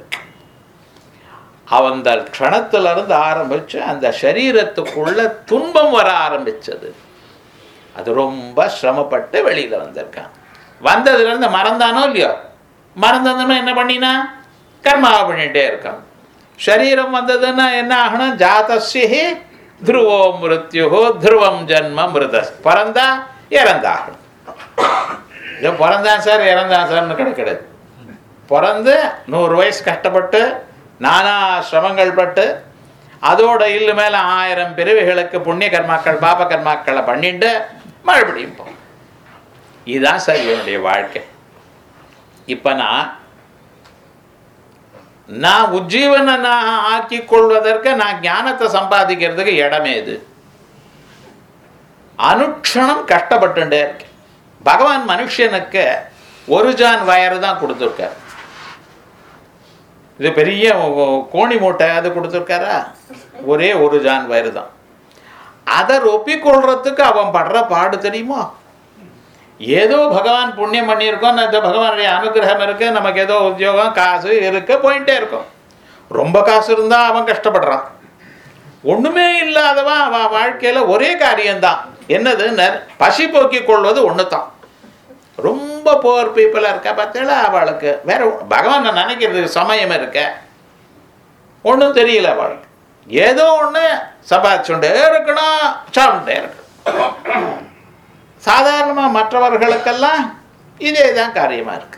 அந்த க்ஷணத்துல இருந்து ஆரம்பிச்சு அந்த சரீரத்துக்குள்ள துன்பம் வர ஆரம்பிச்சது அது ரொம்ப சிரமப்பட்டு வெளியில வந்திருக்கான் வந்ததுல இருந்து மறந்தானோ இல்லையோ மறந்ததுன்னா என்ன பண்ணினா கர்மாவை பண்ணிட்டே இருக்கான் சரீரம் வந்ததுன்னா என்ன ஆகணும் ஜாதஸ்யஹி துருவோ மிருத்யுஹோ துருவம் ஜன்ம மிருத பிறந்தா இறந்தாகணும் இதோ பிறந்தான் சார் இறந்தான் சார்னு கிடைக்கிறது பிறந்து நூறு வயசு கஷ்டப்பட்டு நானா சிரமங்கள் பட்டு அதோட இல்லு மேல ஆயிரம் பிறவிகளுக்கு புண்ணிய கர்மாக்கள் பாப கர்மாக்களை பண்ணிட்டு மறுபடியும் போ இதுதான் சார் இவனுடைய வாழ்க்கை இப்ப நான் நான் உஜ்ஜீவனாக ஆக்கி கொள்வதற்கு நான் ஞானத்தை சம்பாதிக்கிறதுக்கு இடமே இது அனுக்ஷணம் கஷ்டப்பட்டுட்டே இருக்கேன் பகவான் மனுஷனுக்கு ஒரு ஜான் வயறு தான் கொடுத்துருக்காரு இது பெரிய ஒ- கோணி மூட்டை அது கொடுத்துருக்காரா ஒரே ஒரு ஜான் வயறு தான் அதை ஒப்பிக்கொள்றதுக்கு அவன் படுற பாடு தெரியுமா ஏதோ பகவான் புண்ணியம் பண்ணியிருக்கோம் இந்த பகவானுடைய அனுகிரகம் இருக்கு நமக்கு ஏதோ உத்தியோகம் காசு இருக்கு போயிட்டே இருக்கும் ரொம்ப காசு இருந்தா அவன் கஷ்டப்படுறான் ஒண்ணுமே இல்லாதவன் அவன் வாழ்க்கையில ஒரே காரியம்தான் என்னது நர்- பசி போக்கிக் கொள்வது ஒன்று தான் ரொம்ப போர் பீப்புளாக இருக்கா பார்த்தீங்களா அவளுக்கு வேற ஒ- பகவானை நினைக்கிறதுக்கு சமயம் இருக்க ஒன்றும் தெரியல அவளுக்கு ஏதோ ஒன்று சம்பாதிச்சுட்டே இருக்கணும் சாப்பிட்டே இருக்கணும் சாதாரணமாக மற்றவர்களுக்கெல்லாம் இதே தான் காரியமாக இருக்கு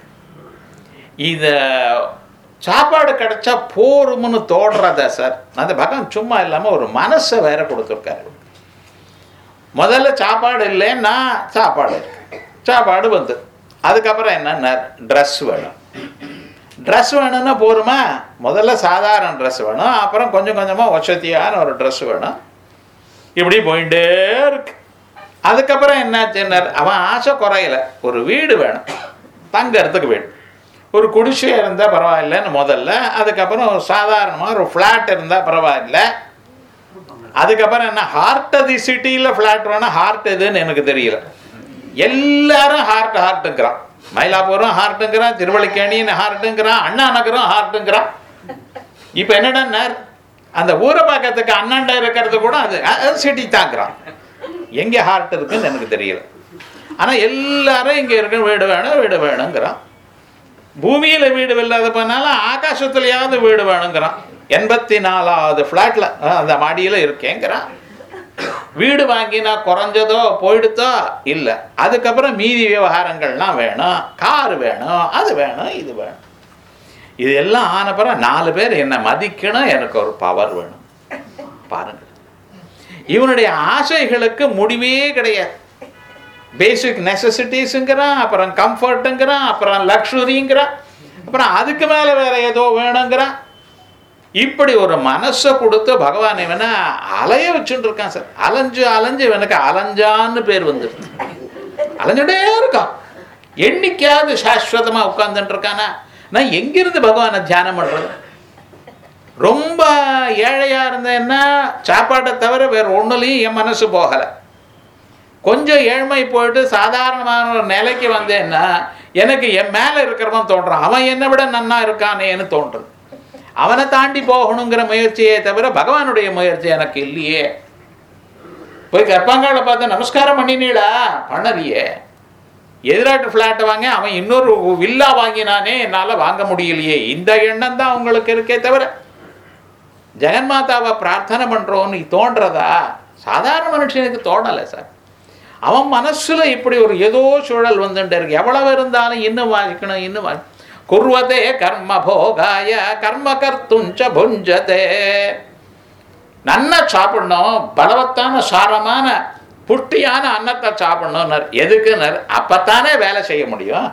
இத சாப்பாடு கிடைச்சா போரும்னு தோடுறத சார் அந்த பகவான் சும்மா இல்லாமல் ஒரு மனசை வேற கொடுத்துருக்காரு முதல்ல சாப்பாடு இல்லைன்னா சாப்பாடு இருக்கு சாப்பாடு வந்து அதுக்கப்புறம் என்னன்னா ட்ரெஸ் வேணும் ட்ரெஸ் வேணும்னா போருமா முதல்ல சாதாரண ட்ரெஸ் வேணும் அப்புறம் கொஞ்சம் கொஞ்சமாக வசதியான ஒரு ட்ரெஸ் வேணும் இப்படி போயிட்டே இருக்கு அதுக்கப்புறம் என்னாச்சுன்னா அவன் ஆசை குறையல ஒரு வீடு வேணும் தங்கறதுக்கு வீடு ஒரு குடிசை இருந்தால் பரவாயில்லைன்னு முதல்ல அதுக்கப்புறம் ஒரு சாதாரணமாக ஒரு ஃப்ளாட் இருந்தால் பரவாயில்ல அதுக்கப்புறம் என்ன ஹார்ட் தி சிட்டியில் ஃப்ளாட் வேணும் ஹார்ட் எதுன்னு எனக்கு தெரியல எல்லாரும் ஹார்ட் ஹார்ட்டுங்கிறான் மயிலாப்பூரும் ஹார்ட்டுங்கிறான் திருவள்ளிக்கேணின்னு ஹார்ட்டுங்கிறான் அண்ணா நகரம் ஹார்ட்டுங்கிறான் இப்போ என்னடா அந்த ஊரை பக்கத்துக்கு அண்ணாண்ட இருக்கிறது கூட அது அது சிட்டி தாக்குறான் எங்கே ஹார்ட் இருக்குன்னு எனக்கு தெரியல ஆனால் எல்லாரும் இங்கே இருக்க வீடு வேணும் வீடு வேணுங்கிறான் பூமியில் வீடு இல்லாத போனாலும் ஆகாசத்துலயாவது வீடு வேணுங்கிறான் எண்பத்தி நாலாவது ஃப்ளாட்டில் அந்த மாடியில் இருக்கேங்கிறான் வீடு வாங்கினா குறைஞ்சதோ போயிடுதோ இல்லை அதுக்கப்புறம் மீதி விவகாரங்கள்லாம் வேணும் கார் வேணும் அது வேணும் இது வேணும் இது எல்லாம் ஆனப்புறம் நாலு பேர் என்னை மதிக்கணும் எனக்கு ஒரு பவர் வேணும் பாருங்க இவனுடைய ஆசைகளுக்கு முடிவே கிடையாது பேசிக் நெசசிட்டிஸுங்கிறான் அப்புறம் கம்ஃபர்ட்டுங்கிறான் அப்புறம் லக்ஸுரிங்கிறான் அப்புறம் அதுக்கு மேலே வேற ஏதோ வேணுங்கிறான் இப்படி ஒரு மனசை கொடுத்து பகவான் இவனை அலைய வச்சுட்டு இருக்கான் சார் அலைஞ்சு அலைஞ்சு இவனுக்கு அலைஞ்சான்னு பேர் வந்துடுது அலைஞ்சுட்டே இருக்கான் என்னைக்காவது சாஸ்வதமாக உட்கார்ந்துட்டு இருக்கானா நான் எங்கிருந்து பகவானை தியானம் பண்ணுறது ரொம்ப ஏழையாக இருந்தேன்னா சாப்பாட்டை தவிர வேறு ஒன்றுலையும் என் மனசு போகலை கொஞ்சம் ஏழ்மை போயிட்டு சாதாரணமான ஒரு நிலைக்கு வந்தேன்னா எனக்கு என் மேலே இருக்கிறவன் தோன்றான் அவன் என்னை விட நன்னா இருக்கானேன்னு தோன்றுது அவனை தாண்டி போகணுங்கிற முயற்சியே தவிர பகவானுடைய முயற்சி எனக்கு இல்லையே போய் கற்பாங்கால பார்த்து நமஸ்காரம் பண்ணினீடா பண்ணலையே எதிராட்டு ஃப்ளாட்டை வாங்க அவன் இன்னொரு வில்லா வாங்கினானே என்னால் வாங்க முடியலையே இந்த எண்ணம் தான் உங்களுக்கு இருக்கே தவிர ஜெகன்மாதாவை பிரார்த்தனை பண்ணுறோன்னு தோன்றதா சாதாரண மனுஷனுக்கு தோணலை சார் அவன் மனசுல இப்படி ஒரு ஏதோ சூழல் வந்துட்டு இருக்கு எவ்வளவு இருந்தாலும் இன்னும் வாங்கிக்கணும் இன்னும் வா குர்வதே கர்ம போகாய கர்ம கர்த்துஞ்ச புஞ்சதே நன்னா சாப்பிடணும் பலவத்தான சாரமான புஷ்டியான அன்னத்தை சாப்பிடணும் எதுக்குனர் அப்பத்தானே வேலை செய்ய முடியும்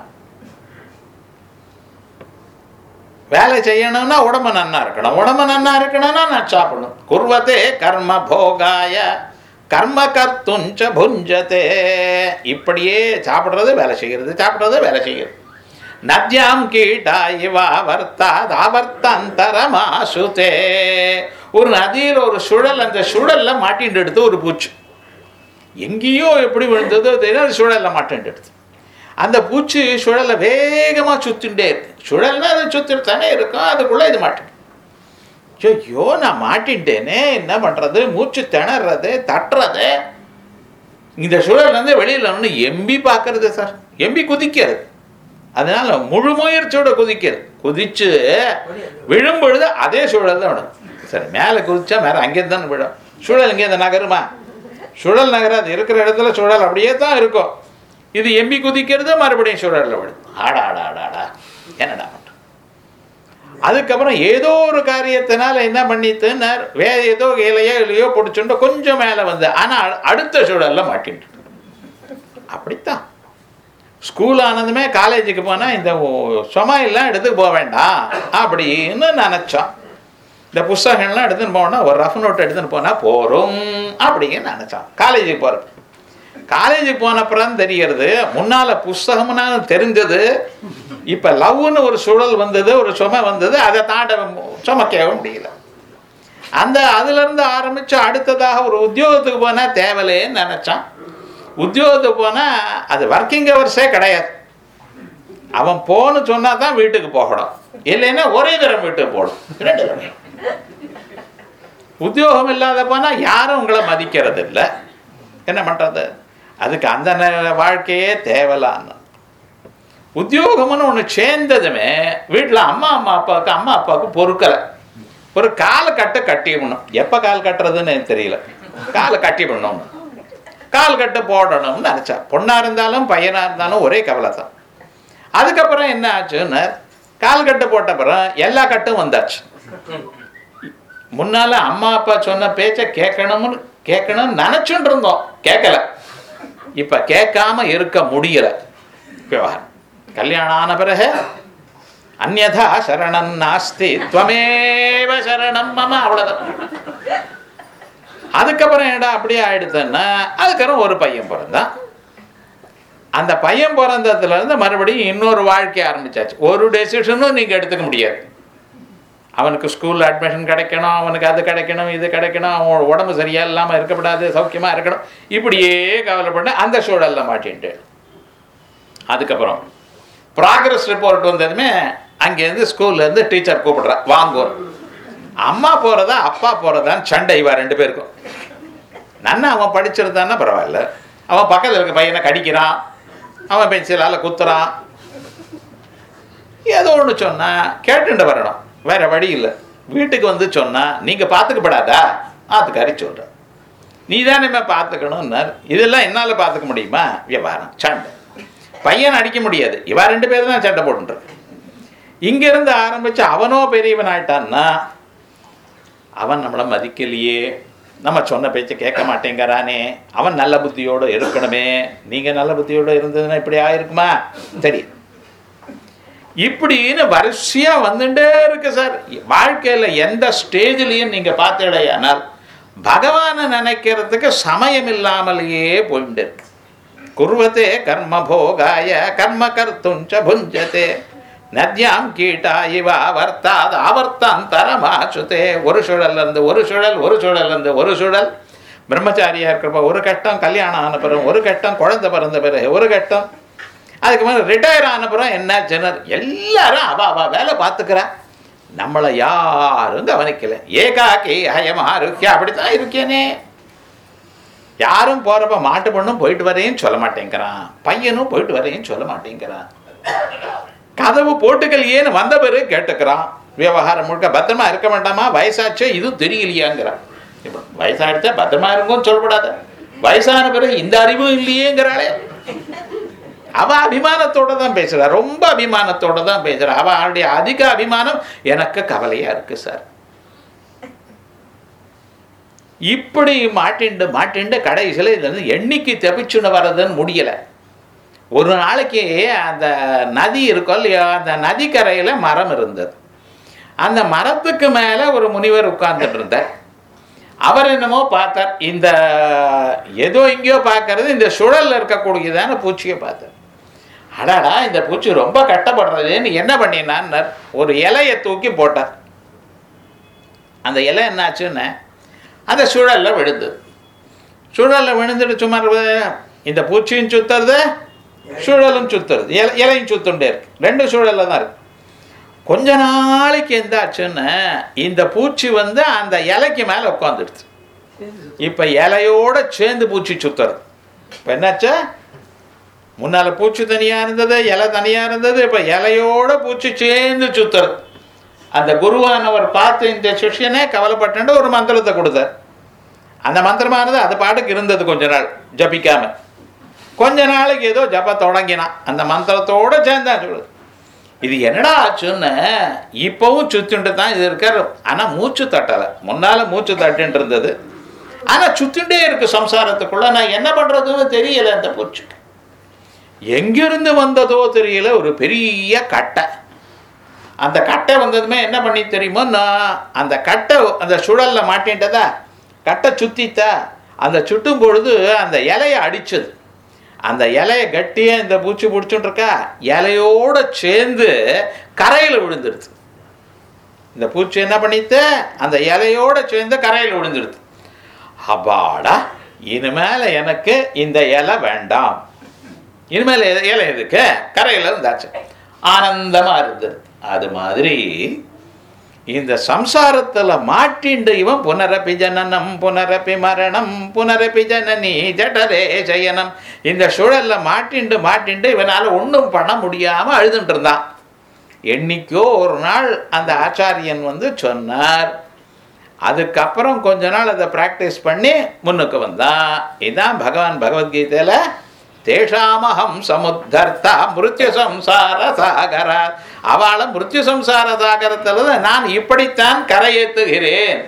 வேலை செய்யணும்னா உடம்பு நன்னா இருக்கணும் உடம்பு நன்னா இருக்கணும்னா நான் சாப்பிடணும் குர்வதே கர்ம போகாய கர்ம கர்த்துஞ்ச புஞ்சதே இப்படியே சாப்பிட்றது வேலை செய்கிறது சாப்பிட்றது வேலை செய்கிறது நத்யாம் கீட்டா இவா வர்த்தாத் ஆவர்த்தந்தரமாசுதே ஒரு நதியில் ஒரு சுழல் அந்த சுழல்ல மாட்டின்னு எடுத்து ஒரு பூச்சி எங்கேயோ எப்படி விழுந்ததோ தெரியும் அது சுழல்ல மாட்டின்னு எடுத்து அந்த பூச்சி சுழலை வேகமாக சுத்தின்ண்டே இருக்கு சுழல்னா அது சுத்திட்டு தானே இருக்கும் அதுக்குள்ளே இது மாட்டு ஐயோ நான் மாட்டின்ட்டேனே என்ன பண்ணுறது மூச்சு திணறது தட்டுறது இந்த சுழல்லேருந்து வெளியில் ஒன்று எம்பி பார்க்கறது சார் எம்பி குதிக்கிறது அதனால முழு முயற்சியோட குதிக்கிறது குதிச்சு விழும் பொழுது அதே சுழல் தான் விடும் சரி மேலே குதிச்சா மேலே அங்கே தானே விடும் சுழல் இங்கே இந்த நகருமா சுழல் நகராது இருக்கிற இடத்துல சுழல் அப்படியே தான் இருக்கும் இது எம்பி குதிக்கிறது மறுபடியும் சுழலில் விடும் ஆடா ஆடா ஆடா ஆடா என்னடா பண்ணுறது அதுக்கப்புறம் ஏதோ ஒரு காரியத்தினால என்ன பண்ணிட்டுன்னார் வேற ஏதோ இலையோ இல்லையோ பிடிச்சுட்டு கொஞ்சம் மேலே வந்து ஆனால் அடுத்த சூழல்ல மாட்டிட்டு அப்படித்தான் ஸ்கூல் ஆனதுமே காலேஜுக்கு போனால் இந்த சுமையெல்லாம் எடுத்துட்டு போக வேண்டாம் அப்படின்னு நினச்சோம் இந்த புஸ்தகங்கள்லாம் எடுத்துன்னு போனால் ஒரு ரஃப் நோட் எடுத்துன்னு போனால் போகிறோம் அப்படின்னு நினச்சான் காலேஜுக்கு போகிறது காலேஜுக்கு போனப்புறம் தெரியறது முன்னால புஸ்தகம்னா தெரிஞ்சது இப்ப லவ்னு ஒரு சூழல் வந்தது ஒரு சுமை வந்தது அதை தாண்ட சுமக்கவே முடியல அந்த அதுல இருந்து ஆரம்பிச்சு அடுத்ததாக ஒரு உத்தியோகத்துக்கு போனா தேவலையேன்னு நினைச்சான் உத்தியோகத்துக்கு போனா அது ஒர்க்கிங் ஹவர்ஸே கிடையாது அவன் போன்னு சொன்னா தான் வீட்டுக்கு போகணும் இல்லைன்னா ஒரே தரம் வீட்டுக்கு போகணும் ரெண்டு தரம் உத்தியோகம் இல்லாத போனா யாரும் உங்களை மதிக்கிறது இல்லை என்ன பண்றது அதுக்கு அந்த நே- வாழ்க்கையே தேவலான்னு உத்தியோகம்னு ஒன்று சேர்ந்ததுமே வீட்டில் அம்மா அம்மா அப்பாவுக்கு அம்மா அப்பாவுக்கு பொறுக்கலை ஒரு காலை கட்டை கட்டிடணும் எப்போ கால் கட்டுறதுன்னு எனக்கு தெரியல காலை கட்டி விடணும் கால் கட்டு போடணும்னு நினச்சா பொண்ணாக இருந்தாலும் பையனாக இருந்தாலும் ஒரே கவலை தான் அதுக்கப்புறம் என்ன ஆச்சுன்னு கால் கட்டு போட்ட அப்புறம் எல்லா கட்டும் வந்தாச்சு முன்னால அம்மா அப்பா சொன்ன பேச்சை கேட்கணும்னு கேட்கணும்னு நினைச்சுட்டு இருந்தோம் கேட்கல இப்ப கேட்காம இருக்க முடியல விவகாரம் கல்யாணம் ஆன பிறகு அந்யதா சரணம் நாஸ்தி துவமேவ சரணம் மம அவ்வளவுதான் அதுக்கப்புறம் என்னடா அப்படியே ஆயிடுதுன்னா அதுக்கப்புறம் ஒரு பையன் பிறந்தான் அந்த பையன் பிறந்ததுல இருந்து மறுபடியும் இன்னொரு வாழ்க்கை ஆரம்பிச்சாச்சு ஒரு டெசிஷனும் நீங்க எடுத்துக்க முடியாது அவனுக்கு ஸ்கூல்ல அட்மிஷன் கிடைக்கணும் அவனுக்கு அது கிடைக்கணும் இது கிடைக்கணும் அவன் உடம்பு சரியா இல்லாம இருக்கக்கூடாது சௌக்கியமா இருக்கணும் இப்படியே கவலைப்பட்டு அந்த சூழல்ல மாட்டின்ட்டு அதுக்கப்புறம் ப்ராக்ரஸ் ரிப்போர்ட் வந்ததுமே அங்கேருந்து ஸ்கூல்லேருந்து டீச்சர் கூப்பிடுறா வாங்குவோம் அம்மா போகிறதா அப்பா போகிறதான்னு சண்டை இவா ரெண்டு பேருக்கும் நன்னா அவன் படிச்சிருந்தான்னா பரவாயில்ல அவன் பக்கத்தில் இருக்க பையனை கடிக்கிறான் அவன் பென்சிலால் குத்துறான் ஏதோ ஒன்று சொன்னா கேட்டுட்டு வரணும் வேற வழி இல்லை வீட்டுக்கு வந்து சொன்னா நீங்கள் பார்த்துக்கப்படாதா ஆத்துக்காரி சொல்கிறேன் நீ தானே பார்த்துக்கணும்னார் இதெல்லாம் என்னால் பார்த்துக்க முடியுமா வியாபாரம் சண்டை பையன் அடிக்க முடியாது இவா ரெண்டு பேரும் தான் சண்டை போட்டுருக்கு இங்கிருந்து ஆரம்பிச்சு அவனோ பெரியவன் ஆயிட்டான்னா அவன் நம்மளை மதிக்கலையே நம்ம சொன்ன பேச்சை கேட்க மாட்டேங்கிறானே அவன் நல்ல புத்தியோடு இருக்கணுமே நீங்கள் நல்ல புத்தியோடு இருந்ததுன்னா இப்படி ஆயிருக்குமா சரி இப்படின்னு வரிசையா வந்துட்டே இருக்கு சார் வாழ்க்கையில எந்த ஸ்டேஜ்லயும் நீங்க பார்த்தீங்களேயானால் பகவானை நினைக்கிறதுக்கு சமயம் இல்லாமலேயே போயிட்டு இருக்கு குர்வத்தே கர்ம போகாய கர்ம கர்த்துஞ்ச புஞ்சதே நத்யாம் கீட்டா இவ அவர்த்தாது ஆவர்த்தாந்தரமாச்சுதே ஒரு சுழல்ல இருந்து ஒரு சுழல் ஒரு சுழல்ல இருந்து ஒரு சுழல் பிரம்மச்சாரியா இருக்கிறப்ப ஒரு கட்டம் கல்யாணம் ஆன பிறகு ஒரு கட்டம் குழந்தை பிறந்த பிறகு ஒரு கட்டம் அதுக்கு மேலே ரிட்டையர் ஆன பிறகு என்ன ஜனர் எல்லாரும் அவ அவ வேலை பார்த்துக்கிறா நம்மளை யாரும் கவனிக்கல ஏகாக்கி ஹயம் ஆரோக்கியா அப்படித்தான் இருக்கேனே யாரும் போறப்ப மாட்டு பொண்ணும் போயிட்டு வரேன்னு சொல்ல மாட்டேங்கிறான் பையனும் போயிட்டு வரேன்னு சொல்ல மாட்டேங்கிறான் கதவு போட்டுக்கலையேன்னு வந்த பிறகு கேட்டுக்கிறான் விவகாரம் முழுக்க பத்திரமா இருக்க வேண்டாமா வயசாச்சே இதுவும் தெரியலையாங்கிறான் இப்போ வயசாயிடுச்சா பத்திரமா இருக்கும்னு சொல்லப்படாத வயசான பிறகு இந்த அறிவும் இல்லையேங்கிறாளே அவ அபிமானத்தோட தான் பேசுறா ரொம்ப அபிமானத்தோட தான் பேசுறா அவ அவளுடைய அதிக அபிமானம் எனக்கு கவலையா இருக்கு சார் இப்படி மாட்டிண்டு மாட்டிண்டு கடைசியில் இதுல இருந்து எண்ணிக்கை தப்பிச்சுன்னு வர்றதுன்னு முடியல ஒரு நாளைக்கு அந்த நதி இருக்கும் இல்லையா அந்த நதிக்கரையில் மரம் இருந்தது அந்த மரத்துக்கு மேலே ஒரு முனிவர் உட்கார்ந்துட்டு இருந்தார் அவர் என்னமோ பார்த்தார் இந்த ஏதோ எங்கேயோ பார்க்கறது இந்த சுழல்ல இருக்கக்கூடியதான பூச்சியை பார்த்தார் அடாடா இந்த பூச்சி ரொம்ப கட்டப்படுறதுன்னு என்ன பண்ணினான்னார் ஒரு இலையை தூக்கி போட்டார் அந்த இலை என்னாச்சுன்னு அந்த சுழல்ல விழுந்தது சுழல்ல விழுந்துட்டு சும்மா இருப்பது, இந்த பூச்சியும் சுத்துறது சுழலும் சுத்துறது இலை இலையும் சுத்துண்டே இருக்கு ரெண்டு சுழல்ல தான் இருக்கு கொஞ்ச நாளைக்கு எந்த ஆச்சுன்னு இந்த பூச்சி வந்து அந்த இலைக்கு மேலே உட்காந்துடுது இப்போ இலையோட சேர்ந்து பூச்சி சுத்துறது இப்போ என்னாச்சு முன்னால் பூச்சி தனியாக இருந்தது இலை தனியாக இருந்தது இப்போ இலையோட பூச்சி சேர்ந்து சுத்துறது அந்த குருவானவர் பார்த்து இந்த சிஷ்யனே கவலைப்பட்டு ஒரு மந்திரத்தை கொடுத்தார் அந்த மந்திரமானது அது பாட்டுக்கு இருந்தது கொஞ்ச நாள் ஜபிக்காம கொஞ்ச நாளைக்கு ஏதோ ஜப தொடங்கினான் அந்த மந்திரத்தோட சேர்ந்தா சொல்லுது இது என்னடா ஆச்சுன்னு இப்பவும் சுத்திண்டு தான் இது இருக்கார் ஆனால் மூச்சு தட்டலை முன்னால மூச்சு தட்டுன்ட்டு இருந்தது ஆனால் சுத்திண்டே இருக்கு சம்சாரத்துக்குள்ள நான் என்ன பண்றதுன்னு தெரியல அந்த பூச்சிக்கு எங்கிருந்து வந்ததோ தெரியல ஒரு பெரிய கட்டை அந்த கட்டை வந்ததுமே என்ன பண்ணி தெரியுமோ நான் அந்த கட்டை அந்த சுழல்ல மாட்டின்ட்டதா கட்டை சுத்தித்தா அந்த சுட்டும் பொழுது அந்த இலையை அடிச்சது அந்த இலையை கட்டியே இந்த பூச்சி பிடிச்சுட்டு இருக்கா இலையோட சேர்ந்து கரையில் விழுந்துடுது இந்த பூச்சி என்ன பண்ணித்து அந்த இலையோட சேர்ந்து கரையில் விழுந்துடுது அப்பாடா இனிமேல் எனக்கு இந்த இலை வேண்டாம் இனிமேல் எ- இலை எதுக்கு கரையில் இருந்தாச்சு ஆனந்தமா இருந்தது அது மாதிரி இந்த சம்சாரத்துல மாட்டிண்டு இவன் புனரப்பி ஜனனம் புனரப்பி மரணம் புனரப்பி ஜனனி ஜடரே ஜயனம் இந்த சுழல்ல மாட்டிண்டு மாட்டிண்டு இவனால ஒன்றும் பண்ண முடியாம அழுதுட்டு இருந்தான் என்னைக்கோ ஒரு நாள் அந்த ஆச்சாரியன் வந்து சொன்னார் அதுக்கப்புறம் கொஞ்ச நாள் அதை ப்ராக்டிஸ் பண்ணி முன்னுக்கு வந்தான் இதான் பகவான் பகவத்கீதையில தேஷாமகம் சமுத்தர்த்தா மிருத்யு சம்சார சாகரா அவளை மிருத்யு சம்சார சாகரத்தில் தான் நான் இப்படித்தான் கரையேற்றுகிறேன்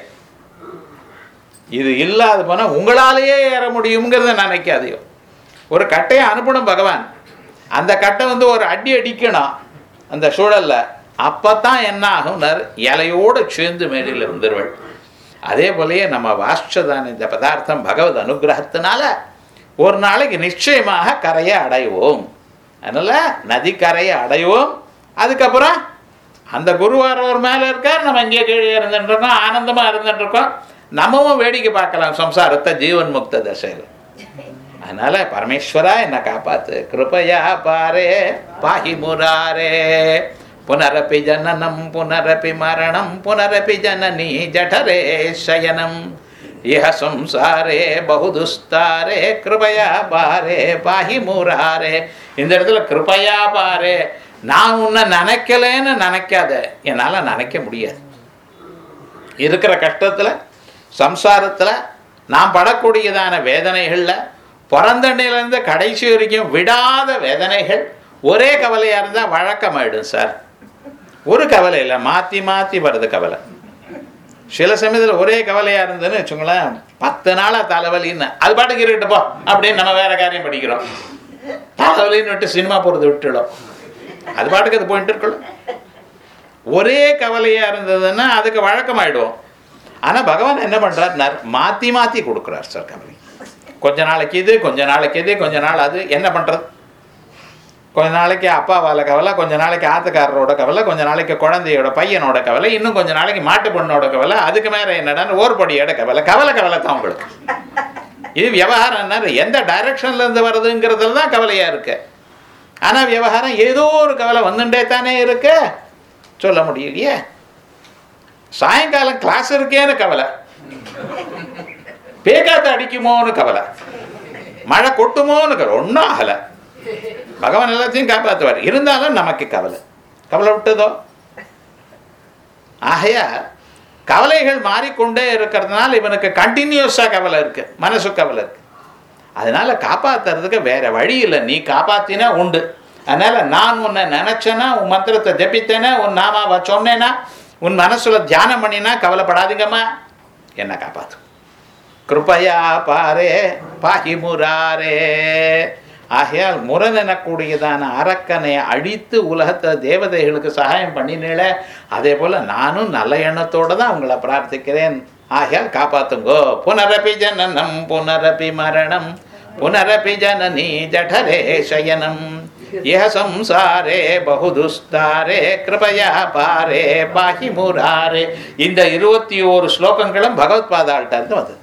இது இல்லாத போனா உங்களாலேயே ஏற முடியுங்கிறத நினைக்காதையோ ஒரு கட்டையை அனுப்பணும் பகவான் அந்த கட்டை வந்து ஒரு அடி அடிக்கணும் அந்த சூழல்ல அப்பதான் என்ன ஆகும்னர் இலையோடு சேர்ந்து மேடையில் வந்துருவள் அதே போலயே நம்ம வாசிச்சதான இந்த பதார்த்தம் பகவத் அனுகிரகத்தினால ஒரு நாளைக்கு நிச்சயமாக கரையை அடைவோம் அதனால நதி கரையை அடைவோம் அதுக்கப்புறம் அந்த குருவார் ஒரு மேலே இருக்கார் நம்ம இங்கே கீழே இருந்துட்டு இருக்கோம் ஆனந்தமா இருந்துட்டு இருக்கோம் நம்மவும் வேடிக்கை பார்க்கலாம் சம்சாரத்தை ஜீவன் முக்த தசையில் அதனால பரமேஸ்வரா என்ன காப்பாத்து கிருபையா பாரே பாஹி முராரே புனரப்பி ஜனனம் புனரப்பி மரணம் புனரப்பி ஜனனி ஜடரே சயனம் இஹ சம்சாரே பகுதுஸ்தாரே கிருபையா பாரே பாஹி முராரே இந்த இடத்துல கிருபையா பாரே நான் உன்னை நினைக்கலேன்னு நினைக்காத என்னால் நினைக்க முடியாது இருக்கிற கஷ்டத்தில் சம்சாரத்தில் நான் படக்கூடியதான வேதனைகளில் பிறந்தண்ணிலேருந்து கடைசி வரைக்கும் விடாத வேதனைகள் ஒரே கவலையாக இருந்தால் வழக்கமாயிடும் சார் ஒரு கவலை இல்லை மாற்றி மாற்றி வருது கவலை சில சமயத்தில் ஒரே கவலையாக இருந்ததுன்னு வச்சுங்களேன் பத்து நாளாக தலைவலின்னு அது பாட்டுக்கு இருக்கட்டு போ அப்படின்னு நம்ம வேற காரியம் படிக்கிறோம் தலைவலின்னு விட்டு சினிமா போகிறது விட்டுடும் அது பாட்டுக்கு அது போயிட்டு இருக்கணும் ஒரே கவலையா இருந்ததுன்னா அதுக்கு வழக்கமாயிடுவோம் ஆனா பகவான் என்ன பண்றார் மாத்தி மாத்தி கொடுக்குறார் சார் கவலை கொஞ்ச நாளைக்கு இது கொஞ்ச நாளைக்கு இது கொஞ்ச நாள் அது என்ன பண்றது கொஞ்ச நாளைக்கு அப்பாவால கவலை கொஞ்ச நாளைக்கு ஆத்துக்காரரோட கவலை கொஞ்ச நாளைக்கு குழந்தையோட பையனோட கவலை இன்னும் கொஞ்ச நாளைக்கு மாட்டு பொண்ணோட கவலை அதுக்கு மேல என்னடான்னு ஓர்படியோட கவலை கவலை கவலை தான் உங்களுக்கு இது விவகாரம் என்ன எந்த டைரக்ஷன்ல இருந்து வருதுங்கிறதுல தான் கவலையா இருக்கு ஆனா விவகாரம் ஏதோ ஒரு கவலை வந்துட்டே தானே இருக்கு சொல்ல முடியலையே சாயங்காலம் கிளாஸ் இருக்கேன்னு கவலை பேக்காத்த அடிக்குமோன்னு கவலை மழை கொட்டுமோன்னு கவலை ஒன்றும் ஆகலை பகவான் எல்லாத்தையும் காப்பாற்றுவார் இருந்தாலும் நமக்கு கவலை கவலை விட்டதோ ஆகையா கவலைகள் மாறிக்கொண்டே இருக்கிறதுனால இவனுக்கு கண்டினியூஸாக கவலை இருக்கு மனசு கவலை இருக்கு அதனால காப்பாத்துறதுக்கு வேற வழி இல்லை நீ காப்பாத்தினா உண்டு அதனால நான் உன்னை நினைச்சேனா உன் மந்திரத்தை ஜபித்தேனா உன் நாமாவை சொன்னேனா உன் மனசுல தியானம் பண்ணினா கவலைப்படாதீங்கம்மா என்ன காப்பாத்து கிருபையா பாரே பாஹி முராரே ஆகையால் முரண் எனக்கூடியதான அரக்கனை அடித்து உலகத்தை தேவதைகளுக்கு சகாயம் பண்ணினேல அதே போல நானும் நல்ல எண்ணத்தோடு தான் உங்களை பிரார்த்திக்கிறேன் ஆகையால் காப்பாத்துங்கோ புனரபி ஜனனம் புனரபி மரணம் புனரபி ஜனனி ஜடரே சயனம் இஹ சம்சாரே பகுதுஸ்தாரே கிருபையா பாரே பாஹி முராரே இந்த இருபத்தி ஓரு ஸ்லோகங்களும் பகவத்பாதாள்கிட்ட இருந்து வந்தது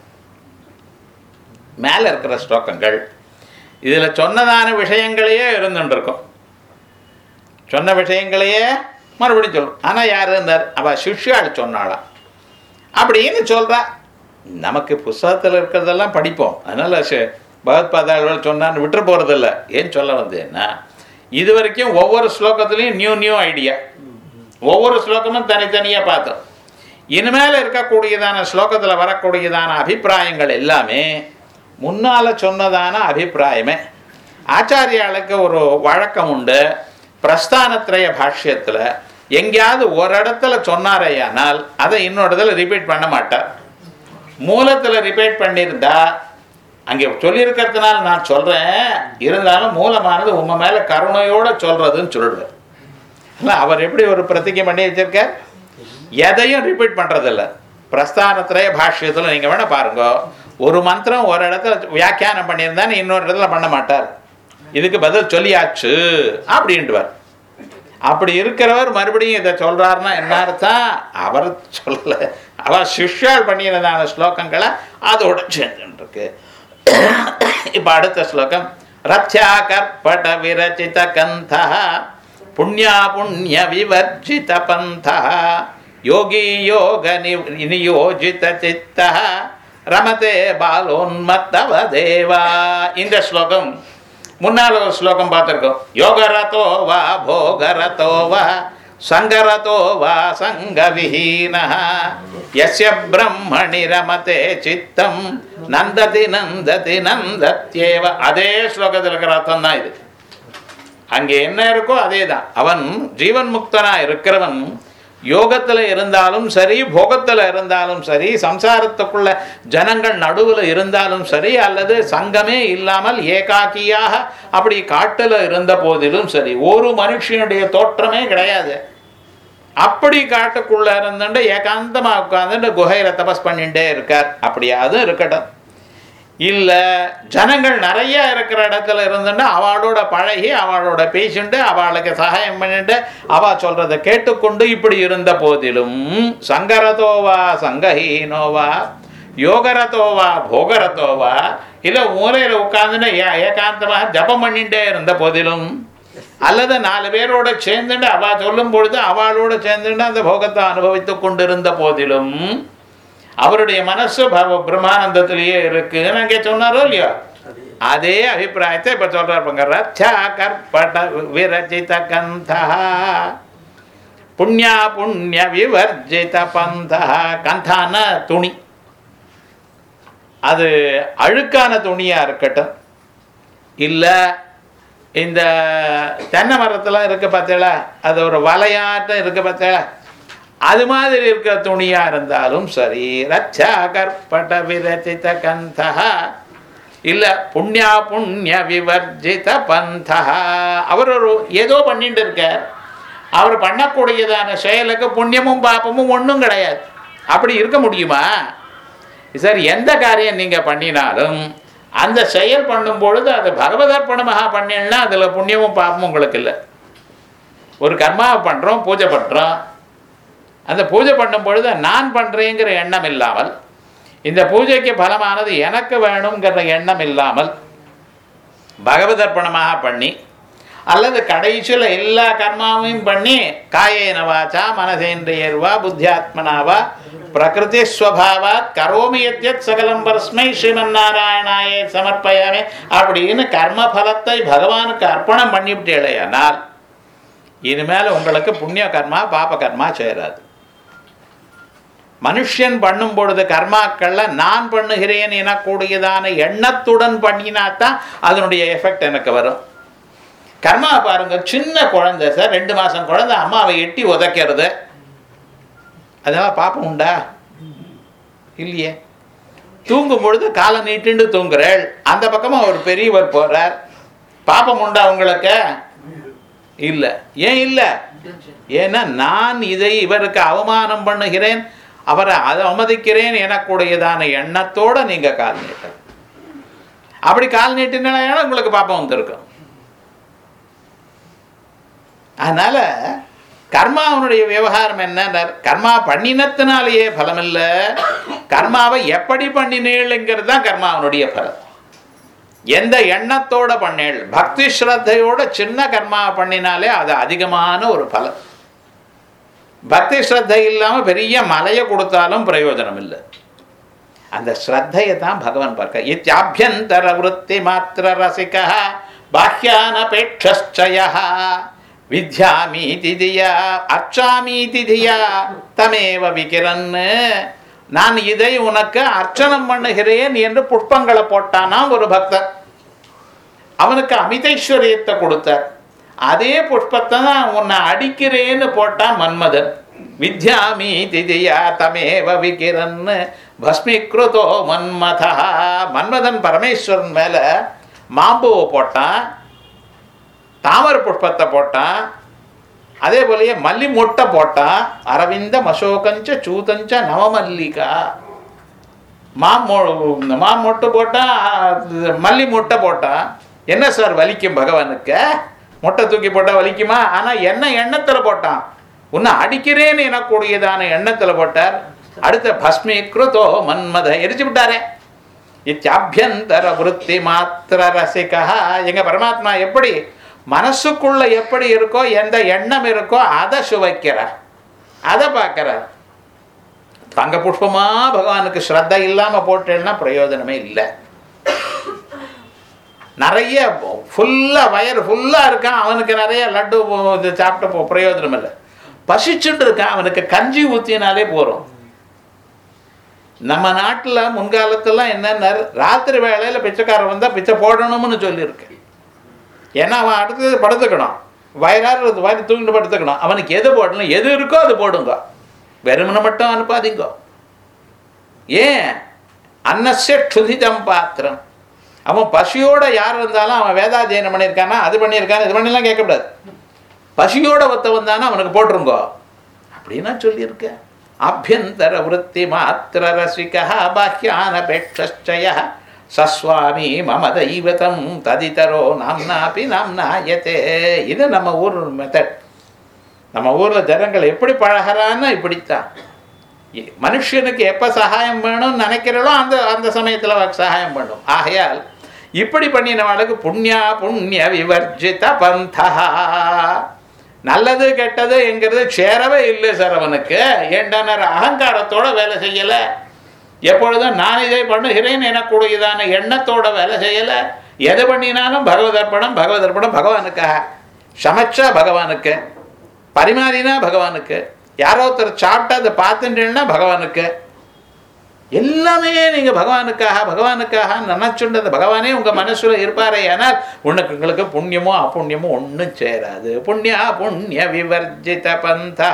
மேலே இருக்கிற ஸ்லோகங்கள் இதில் சொன்னதான விஷயங்களையே இருந்துருக்கும் சொன்ன விஷயங்களையே மறுபடியும் சொல்லும் ஆனால் யார் இருந்தார் அவள் சிஷ்யாள் சொன்னாளாம் அப்படின்னு சொல்கிறா நமக்கு புஸ்தகத்தில் இருக்கிறதெல்லாம் படிப்போம் அதனால் பகவத்பாதாள் சொன்னான்னு விட்டு போகிறதில்ல ஏன் சொல்ல வந்தேன்னா இது வரைக்கும் ஒவ்வொரு ஸ்லோகத்துலேயும் நியூ நியூ ஐடியா ஒவ்வொரு ஸ்லோகமும் தனித்தனியாக பார்த்தோம் இனிமேல் இருக்கக்கூடியதான ஸ்லோகத்தில் வரக்கூடியதான அபிப்பிராயங்கள் எல்லாமே முன்னால் சொன்னதான அபிப்பிராயமே ஆச்சாரியாளுக்கு ஒரு வழக்கம் உண்டு பிரஸ்தானத்திரைய பாஷ்யத்தில் எங்கேயாவது ஒரு இடத்துல சொன்னாரேயானால் அதை இன்னொரு இடத்துல ரிப்பீட் பண்ண மாட்டார் மூலத்தில் ரிப்பீட் பண்ணியிருந்தா அங்கே சொல்லியிருக்கிறதுனால நான் சொல்கிறேன் இருந்தாலும் மூலமானது உங்க மேலே கருணையோடு சொல்கிறதுன்னு சொல்லிடுவேன் இல்லை அவர் எப்படி ஒரு பிரதிஜை பண்ணி வச்சிருக்கார் எதையும் ரிப்பீட் பண்ணுறதில்ல பிரஸ்தானத்திரைய பாஷ்யத்தில் நீங்கள் வேணால் பாருங்க ஒரு மந்திரம் ஒரு இடத்துல வியாக்கியானம் பண்ணியிருந்தான்னு இன்னொரு இடத்துல பண்ண மாட்டார் இதுக்கு பதில் சொல்லியாச்சு அப்படின்ட்டுவார் அப்படி இருக்கிறவர் மறுபடியும் இதை சொல்றாருன்னா என்ன அர்த்தம் அவர் சொல்லல அவர் சிஷ்யால் பண்ணியிருந்தான ஸ்லோகங்களை அதோட சேர்ந்துருக்கு இப்ப அடுத்த ஸ்லோகம் ரத்யா கற்பட விரச்சித கந்தா புண்ணியா புண்ணிய விவர்ஜித பந்தா யோகி யோக நி- நியோஜித சித்த ரமதே பாலோன்மத்தவ தேவா இந்த ஸ்லோகம் முன்னால் ஒரு ஸ்லோகம் பார்த்துருக்கோம் யோகரதோ வா போகரதோ வா சங்கரதோ வா சங்கவிஹீன யஸ்ய பிரம்மணி ரமதே சித்தம் நந்ததி நந்ததி நந்தத்யேவ அதே ஸ்லோகத்தில் இருக்கிற அர்த்தம் தான் இது அங்கே என்ன இருக்கோ அதே தான் அவன் ஜீவன் முக்தனா இருக்கிறவன் யோகத்துல இருந்தாலும் சரி போகத்துல இருந்தாலும் சரி சம்சாரத்துக்குள்ள ஜனங்கள் நடுவுல இருந்தாலும் சரி அல்லது சங்கமே இல்லாமல் ஏகாக்கியாக அப்படி காட்டுல இருந்த போதிலும் சரி ஒரு மனுஷனுடைய தோற்றமே கிடையாது அப்படி காட்டுக்குள்ள இருந்துட்டு ஏகாந்தமா உட்கார்ந்துட்டு குகையில தபஸ் பண்ணிட்டே இருக்கார் அப்படியாவது இருக்கட்டும் இல்ல ஜனங்கள் நிறைய இருக்கிற இடத்துல இருந்துட்டு அவளோட பழகி அவளோட பேசிட்டு அவளுக்கு சகாயம் பண்ணிட்டு அவ சொல்றதை கேட்டுக்கொண்டு இப்படி இருந்த போதிலும் சங்கரதோவா சங்கஹீனோவா யோகரதோவா போகரதோவா இல்ல மூலையில உட்கார்ந்துட்டு ஏ- ஏகாந்தமாக ஜபம் பண்ணிட்டே இருந்த போதிலும் அல்லது நாலு பேரோட சேர்ந்துட்டு அவ சொல்லும் பொழுது அவளோட சேர்ந்துட்டு அந்த போகத்தை அனுபவித்துக் கொண்டிருந்த போதிலும் அவருடைய மனசு பவ பிரம்மானந்தத்திலேயே இருக்குன்னு அங்கே சொன்னாரோ இல்லையோ அதே அபிப்பிராயத்தை இப்ப சொல்றார் பாருங்க ரச்சா கற்பட விரச்சித கந்தா புண்ணியா புண்ணிய விவர்ஜித பந்தா கந்தான துணி அது அழுக்கான துணியா இருக்கட்டும் இல்ல இந்த தென்னை மரத்துல இருக்கு பார்த்தீங்களா அது ஒரு வலையாட்டம் இருக்கு பார்த்தீங்களா அது மாதிரி இருக்கிற துணியா இருந்தாலும் சரி ரச்சா கற்பட விரச்சித கந்தா இல்ல புண்ணியா புண்ணிய விவர்ஜித பந்தா அவர் ஒரு ஏதோ பண்ணிட்டு இருக்கார் அவர் பண்ணக்கூடியதான செயலுக்கு புண்ணியமும் பாப்பமும் ஒன்றும் கிடையாது அப்படி இருக்க முடியுமா சார் எந்த காரியம் நீங்க பண்ணினாலும் அந்த செயல் பண்ணும் பொழுது அது பகவதர்ப்பணமாக பண்ணினா அதுல புண்ணியமும் பாப்பமும் உங்களுக்கு இல்லை ஒரு கர்மாவை பண்றோம் பூஜை பண்றோம் அந்த பூஜை பண்ணும் பொழுது நான் பண்றேங்கிற எண்ணம் இல்லாமல் இந்த பூஜைக்கு பலமானது எனக்கு வேணுங்கிற எண்ணம் இல்லாமல் பகவதர்ப்பணமாக பண்ணி அல்லது கடைசியில் எல்லா கர்மாவையும் பண்ணி காயேன வாச்சா மனசேந்திரியர்வா புத்தியாத்மனாவா பிரகிருதி ஸ்வபாவாத் கரோமி யத்யத் சகலம் பரஸ்மை ஸ்ரீமன் நாராயணாயே சமர்ப்பயாமே அப்படின்னு கர்ம பலத்தை பகவானுக்கு அர்ப்பணம் பண்ணிவிட்டேலையானால் இனிமேல் உங்களுக்கு புண்ணிய கர்மா பாப கர்மா சேராது மனுஷன் பண்ணும் பொழுது கர்மாக்கள்ல நான் பண்ணுகிறேன் எனக்கூடியதான எண்ணத்துடன் பண்ணினாத்தான் அதனுடைய எஃபெக்ட் எனக்கு வரும் கர்மா பாருங்க சின்ன குழந்தை சார் ரெண்டு மாசம் குழந்தை அம்மாவை எட்டி உதைக்கிறது அதெல்லாம் பாப்பம் உண்டா இல்லையே தூங்கும் பொழுது காலை நீட்டிண்டு தூங்குறேள் அந்த பக்கமா ஒரு பெரியவர் போறார் பாப்பம் உண்டா உங்களுக்கு இல்ல ஏன் இல்ல ஏன்னா நான் இதை இவருக்கு அவமானம் பண்ணுகிறேன் அவரை அதை அவமதிக்கிறேன் எனக்குடையதான எண்ணத்தோட நீங்க கால் நீட்ட அப்படி கால் நீட்டினால உங்களுக்கு பாப்பம் வந்திருக்கும் அதனால கர்மாவனுடைய விவகாரம் என்ன கர்மா பண்ணினத்தினாலேயே பலம் இல்லை கர்மாவை எப்படி பண்ணினேளுங்கிறது தான் கர்மாவனுடைய பலம் எந்த எண்ணத்தோட பண்ணேள் பக்தி ஸ்ரத்தையோட சின்ன கர்மா பண்ணினாலே அது அதிகமான ஒரு பலம் பக்தி ஸ்ரத்தை இல்லாம பெரிய மலையை கொடுத்தாலும் பிரயோஜனம் இல்லை அந்த ஸ்ரத்தையை தான் பகவான் பார்க்க இத்தியாபியந்தர விற்பி மாத்திர ரசிக பாஹ்யானபேட்சய வித்யாமீதி தியா அர்ச்சாமீதி தியா தமேவ விகிரன்னு நான் இதை உனக்கு அர்ச்சனம் பண்ணுகிறேன் என்று புஷ்பங்களை போட்டானா ஒரு பக்தர் அவனுக்கு அமிதைஸ்வரியத்தை கொடுத்தார் அதே புஷ்பத்தை தான் உன்னை அடிக்கிறேன்னு போட்டான் மன்மதன் வித்யாமி திதியா தமேவ விகிரன்னு பஸ்மீகிருதோ மன்மதா மன்மதன் பரமேஸ்வரன் மேல மாம்புவை போட்டான் தாமரை புஷ்பத்தை போட்டான் அதே போலயே மல்லி மொட்டை போட்டான் அரவிந்த மசோகஞ்ச சூதஞ்ச நவமல்லிகா மாமொ மாமொட்டு போட்டான் மல்லி மொட்டை போட்டான் என்ன சார் வலிக்கும் பகவானுக்கு முட்டை தூக்கி போட்டால் வலிக்குமா ஆனால் என்ன எண்ணத்தில் போட்டான் உன்னை அடிக்கிறேன்னு எனக்கூடியதான எண்ணத்தில் போட்டார் அடுத்த பஸ்மீகிருதோ மன்மத எரிச்சு விட்டாரே இத்தியாபியந்தர விருத்தி மாத்திர ரசிகா எங்க பரமாத்மா எப்படி மனசுக்குள்ள எப்படி இருக்கோ எந்த எண்ணம் இருக்கோ அதை சுவைக்கிறார் அதை பார்க்கிறார் தங்க புஷ்பமா பகவானுக்கு ஸ்ரத்த இல்லாம போட்டேன்னா பிரயோஜனமே இல்லை நிறைய ஃபுல்லா வயர் ஃபுல்லா இருக்கான் அவனுக்கு நிறைய லட்டு இது சாப்பிட்ட போ- பிரயோஜனம் இல்லை பசிச்சுட்டு இருக்கான் அவனுக்கு கஞ்சி ஊத்தினாலே போறோம் நம்ம நாட்டில் முன்காலத்துலாம் என்னென்ன ராத்திரி வேளையில் பிச்சைக்காரன் வந்தால் பிச்சை போடணும்னு சொல்லியிருக்கு ஏன்னா அவன் அடுத்தது படுத்துக்கணும் வயலாறு வாரி தூங்கிட்டு படுத்துக்கணும் அவனுக்கு எது போடணும் எது இருக்கோ அது போடுங்க வெறுமனை மட்டும் அனுப்பாதீங்க ஏன் அன்னசிய க்ஷுதிதம் பாத்திரம் அவன் பசியோட யார் இருந்தாலும் அவன் வேதாத்தியனம் பண்ணியிருக்கானா அது பண்ணியிருக்கானா இது பண்ணிலாம் கேட்கக்கூடாது பசியோட ஒத்த வந்தானா அவனுக்கு போட்டுருங்கோ அப்படின்னா சொல்லியிருக்கேன் அபியந்தர விருத்தி மாத்திர ரசிகா பாஹ்யானபேட்சய சஸ்வாமி மம தெய்வதம் ததிதரோ நாம்னாபி நாம்னாயத்தே இது நம்ம ஊர் மெத்தட் நம்ம ஊரில் ஜனங்கள் எப்படி பழகிறான்னு இப்படித்தான் எ- மனுஷனுக்கு எப்போ சகாயம் வேணும்னு நினைக்கிறளோ அந்த அந்த சமயத்தில் அவருக்கு சகாயம் பண்ணும் ஆகையால் இப்படி பண்ணினவாளுக்கு புண்ணியா புண்ணிய விவர்ஜித பந்தா நல்லது கெட்டது என்கிறது சேரவே இல்லை சார் அவனுக்கு ஏண்டான அகங்காரத்தோட வேலை செய்யலை எப்பொழுதும் நான் இதை பண்ணுகிறேன் எனக்கூடியதான எண்ணத்தோட வேலை செய்யலை எது பண்ணினாலும் பகவத் அர்ப்பணம் பகவத் அர்ப்பணம் பகவானுக்காக சமைச்சா பகவானுக்கு பரிமாறினா பகவானுக்கு யாரோ ஒருத்தர் சாப்பிட்டா அதை பார்த்துட்டேன்னா பகவானுக்கு எல்லாமே நீங்க பகவானுக்காக பகவானுக்காக நினைச்சுண்டது பகவானே உங்க மனசுல இருப்பாரே ஆனால் உனக்கு உங்களுக்கு புண்ணியமோ அப்புண்ணியமோ ஒன்றும் சேராது புண்ணியா புண்ணிய விவர்ஜித பந்தா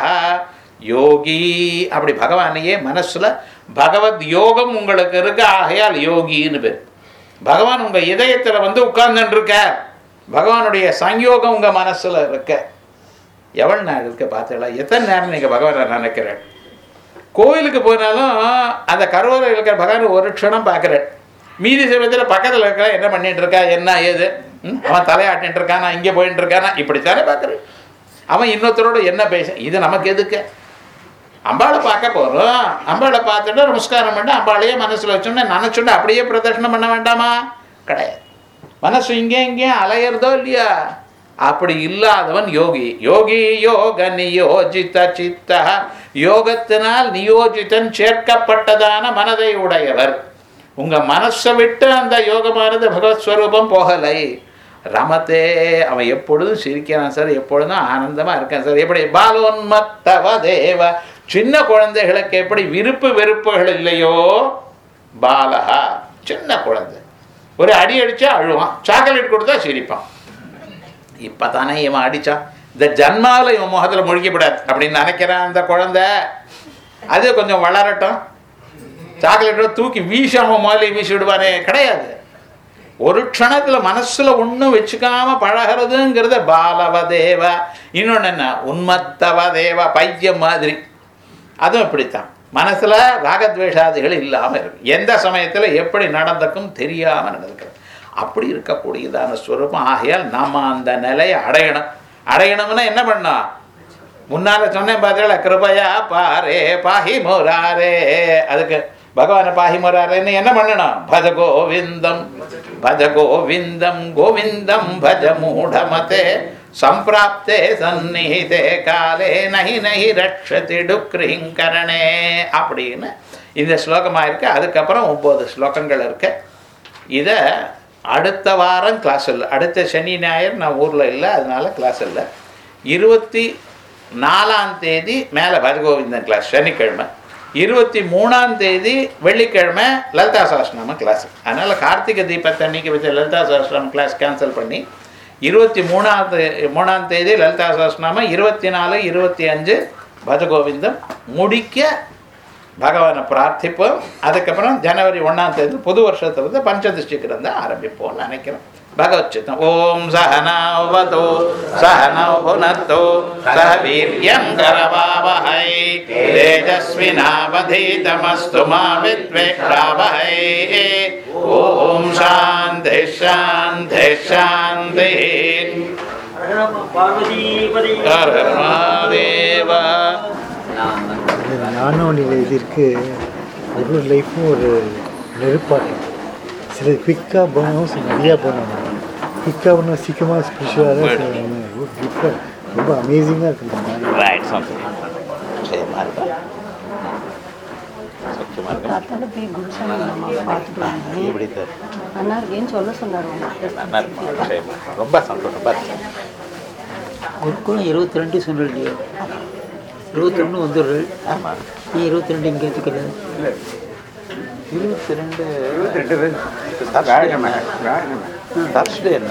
யோகி அப்படி பகவானையே மனசுல பகவத் யோகம் உங்களுக்கு இருக்கு ஆகையால் யோகின்னு பேர் பகவான் உங்க இதயத்துல வந்து உட்கார்ந்துட்டு இருக்கார் பகவானுடைய சங்கயோகம் உங்க மனசுல இருக்க எவ்வளோ நேரம் இருக்க பார்த்தீங்களா எத்தனை நேரம் நீங்க பகவானை நினைக்கிறேன் கோயிலுக்கு போனாலும் அந்த கருவறை இருக்கிற பகவான் ஒரு க்ஷணம் பார்க்குறேன் மீதி சமயத்தில் பக்கத்தில் இருக்கிற என்ன பண்ணிட்டு இருக்கா என்ன ஏது ம்? அவன் தலையாட்டின்னு இருக்கானா இங்கே போயிட்டு இருக்கானா இப்படித்தானே பார்க்குறேன் அவன் இன்னொருத்தரோட என்ன பேச இது நமக்கு எதுக்கு அம்பாளை பார்க்க போகிறோம் அம்பாளை பார்த்துட்டு நமஸ்காரம் பண்ணி அம்பாளையே மனசில் வச்சோன்னே நினச்சோன்னே அப்படியே பிரதர்ஷனம் பண்ண வேண்டாமா கிடையாது மனசு இங்கே இங்கேயும் அலையிறதோ இல்லையா அப்படி இல்லாதவன் யோகி யோகி யோக நியோஜித சித்த யோகத்தினால் நியோஜிதன் சேர்க்கப்பட்டதான மனதை உடையவர் உங்க மனசை விட்டு அந்த யோகமானது பகவத் ஸ்வரூபம் போகலை ரமத்தே அவன் எப்பொழுதும் சிரிக்கிறான் சார் எப்பொழுதும் ஆனந்தமா இருக்கான் சார் எப்படி பாலோன்மத்தவ தேவ சின்ன குழந்தைகளுக்கு எப்படி விருப்பு வெறுப்புகள் இல்லையோ பாலகா சின்ன குழந்தை ஒரு அடி அடிச்சா அழுவான் சாக்லேட் கொடுத்தா சிரிப்பான் இப்பதானே இவன் அடிச்சான் இந்த ஜன்மால இவன் முகத்துல முழிக்கப்படாது அப்படின்னு நினைக்கிறான் அந்த குழந்தை அது கொஞ்சம் வளரட்டும் சாக்லேட்டை தூக்கி வீசி அவன் முதல்ல வீசி விடுவானே கிடையாது ஒரு க்ஷணத்துல மனசுல ஒண்ணும் வச்சுக்காம பழகிறதுங்கிறத பாலவ தேவ இன்னொன்னு என்ன உன்மத்தவ தேவ பைத்தியம் மாதிரி அதுவும் இப்படித்தான் மனசுல ராகத்வேஷாதிகள் இல்லாம இருக்கு எந்த சமயத்துல எப்படி நடந்துக்கும் தெரியாம நடந்துக்கிறது அப்படி இருக்கக்கூடியதான ஸ்வரூபம் ஆகையால் நாம அந்த நிலையை அடையணும் அடையணும்னா என்ன பண்ணோம் முன்னால சொன்னேன் பார்த்தீங்களா கிருபையா பாரே பாஹி முராரே அதுக்கு பகவான பாஹி முராரேன்னு என்ன பண்ணணும் பஜ கோவிந்தம் பஜ கோவிந்தம் கோவிந்தம் பஜ மூடமதே சம்பிராப்தே சந்நிஹிதே காலே நஹி நஹி ரக்ஷதி டுக்ரிங்கரணே அப்படின்னு இந்த ஸ்லோகமாக இருக்கு அதுக்கப்புறம் ஒம்பது ஸ்லோகங்கள் இருக்கு இதை அடுத்த வாரம் கிளாஸ் இல்லை அடுத்த சனி ஞாயிறு நான் ஊரில் இல்லை அதனால கிளாஸ் இல்லை இருபத்தி நாலாம் தேதி மேலே பரகோவிந்தன் கிளாஸ் சனிக்கிழமை இருபத்தி மூணாம் தேதி வெள்ளிக்கிழமை லலிதா சஹஸ்ரநாம கிளாஸ் அதனால் கார்த்திகை தீபத்தன்னைக்கு வச்ச லலிதா சஹஸ்ரநாம கிளாஸ் கேன்சல் பண்ணி இருபத்தி மூணாவது மூணாம் தேதி லலிதா சஹஸ்ரநாமம் இருபத்தி நாலு இருபத்தி அஞ்சு பஜகோவிந்தம் முடிக்க பகவானை பிரார்த்திப்போம் அதுக்கப்புறம் ஜனவரி ஒன்றாம் தேதி புது வருஷத்தை வந்து பஞ்சதிஷ்டி கிரந்தம் ஆரம்பிப்போம்னு நினைக்கிறேன் भगवच्चित्तम् ॐ सहनावतु सहनौ भुनक्तु सह वीर्यं करवावहै तेजस्विनावधीतमस्तु मा विद्वेषावहै ॐ शान्तिः शान्तिः शान्तिः பார்வதிபதி हर हर महादेव இந்த நானோ நிலை இதற்கு ஒரு லைஃப்பும் ஒரு நெருப்பாட்டம் சில குவிக்காக போனோம் சில நிறையா போனோம் குவிக்காக போனால் சீக்கிரமாக ஸ்பிரிச்சுவலாக சில டீப்பாக ரொம்ப அமேசிங்காக இருக்குது இந்த நானோ ரைட் something க்ஷேமா இருக்கா சௌக்கியமா இருக்கா தாத்தால போய் குருசாமி மாமா பார்த்துட்டு வந்தேன் எப்படி சார் நல்லா இருக்கேன்னு சொல்ல சொன்னார் நல்லா இருக்குமா க்ஷேமா ரொம்ப சந்தோஷம் பாருங்க ஒருக்குள்ள இருபத்தி ரெண்டு சொல்லியா இருபத்தி ரெண்டு வந்துடுறேன் ஆமாம் நீ இருபத்தி ரெண்டு இங்கே வச்சுக்கிறது இருபத்தி ரெண்டு தர்ஸ்டே என்ன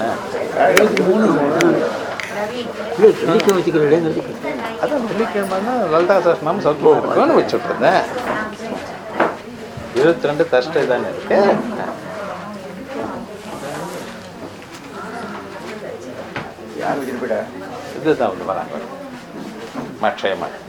இல்லை வெள்ளிக்கிழமை வச்சுக்கிறேன் அதான் வெள்ளிக்கிழமை தான் லலிதா சஸ்நாம சத்வம் இருக்குன்னு வச்சுட்ருந்தேன் இருபத்தி ரெண்டு தர்ஸ்டே தானே இருக்கு இதுதான் வந்து வராங்க மட்சயமா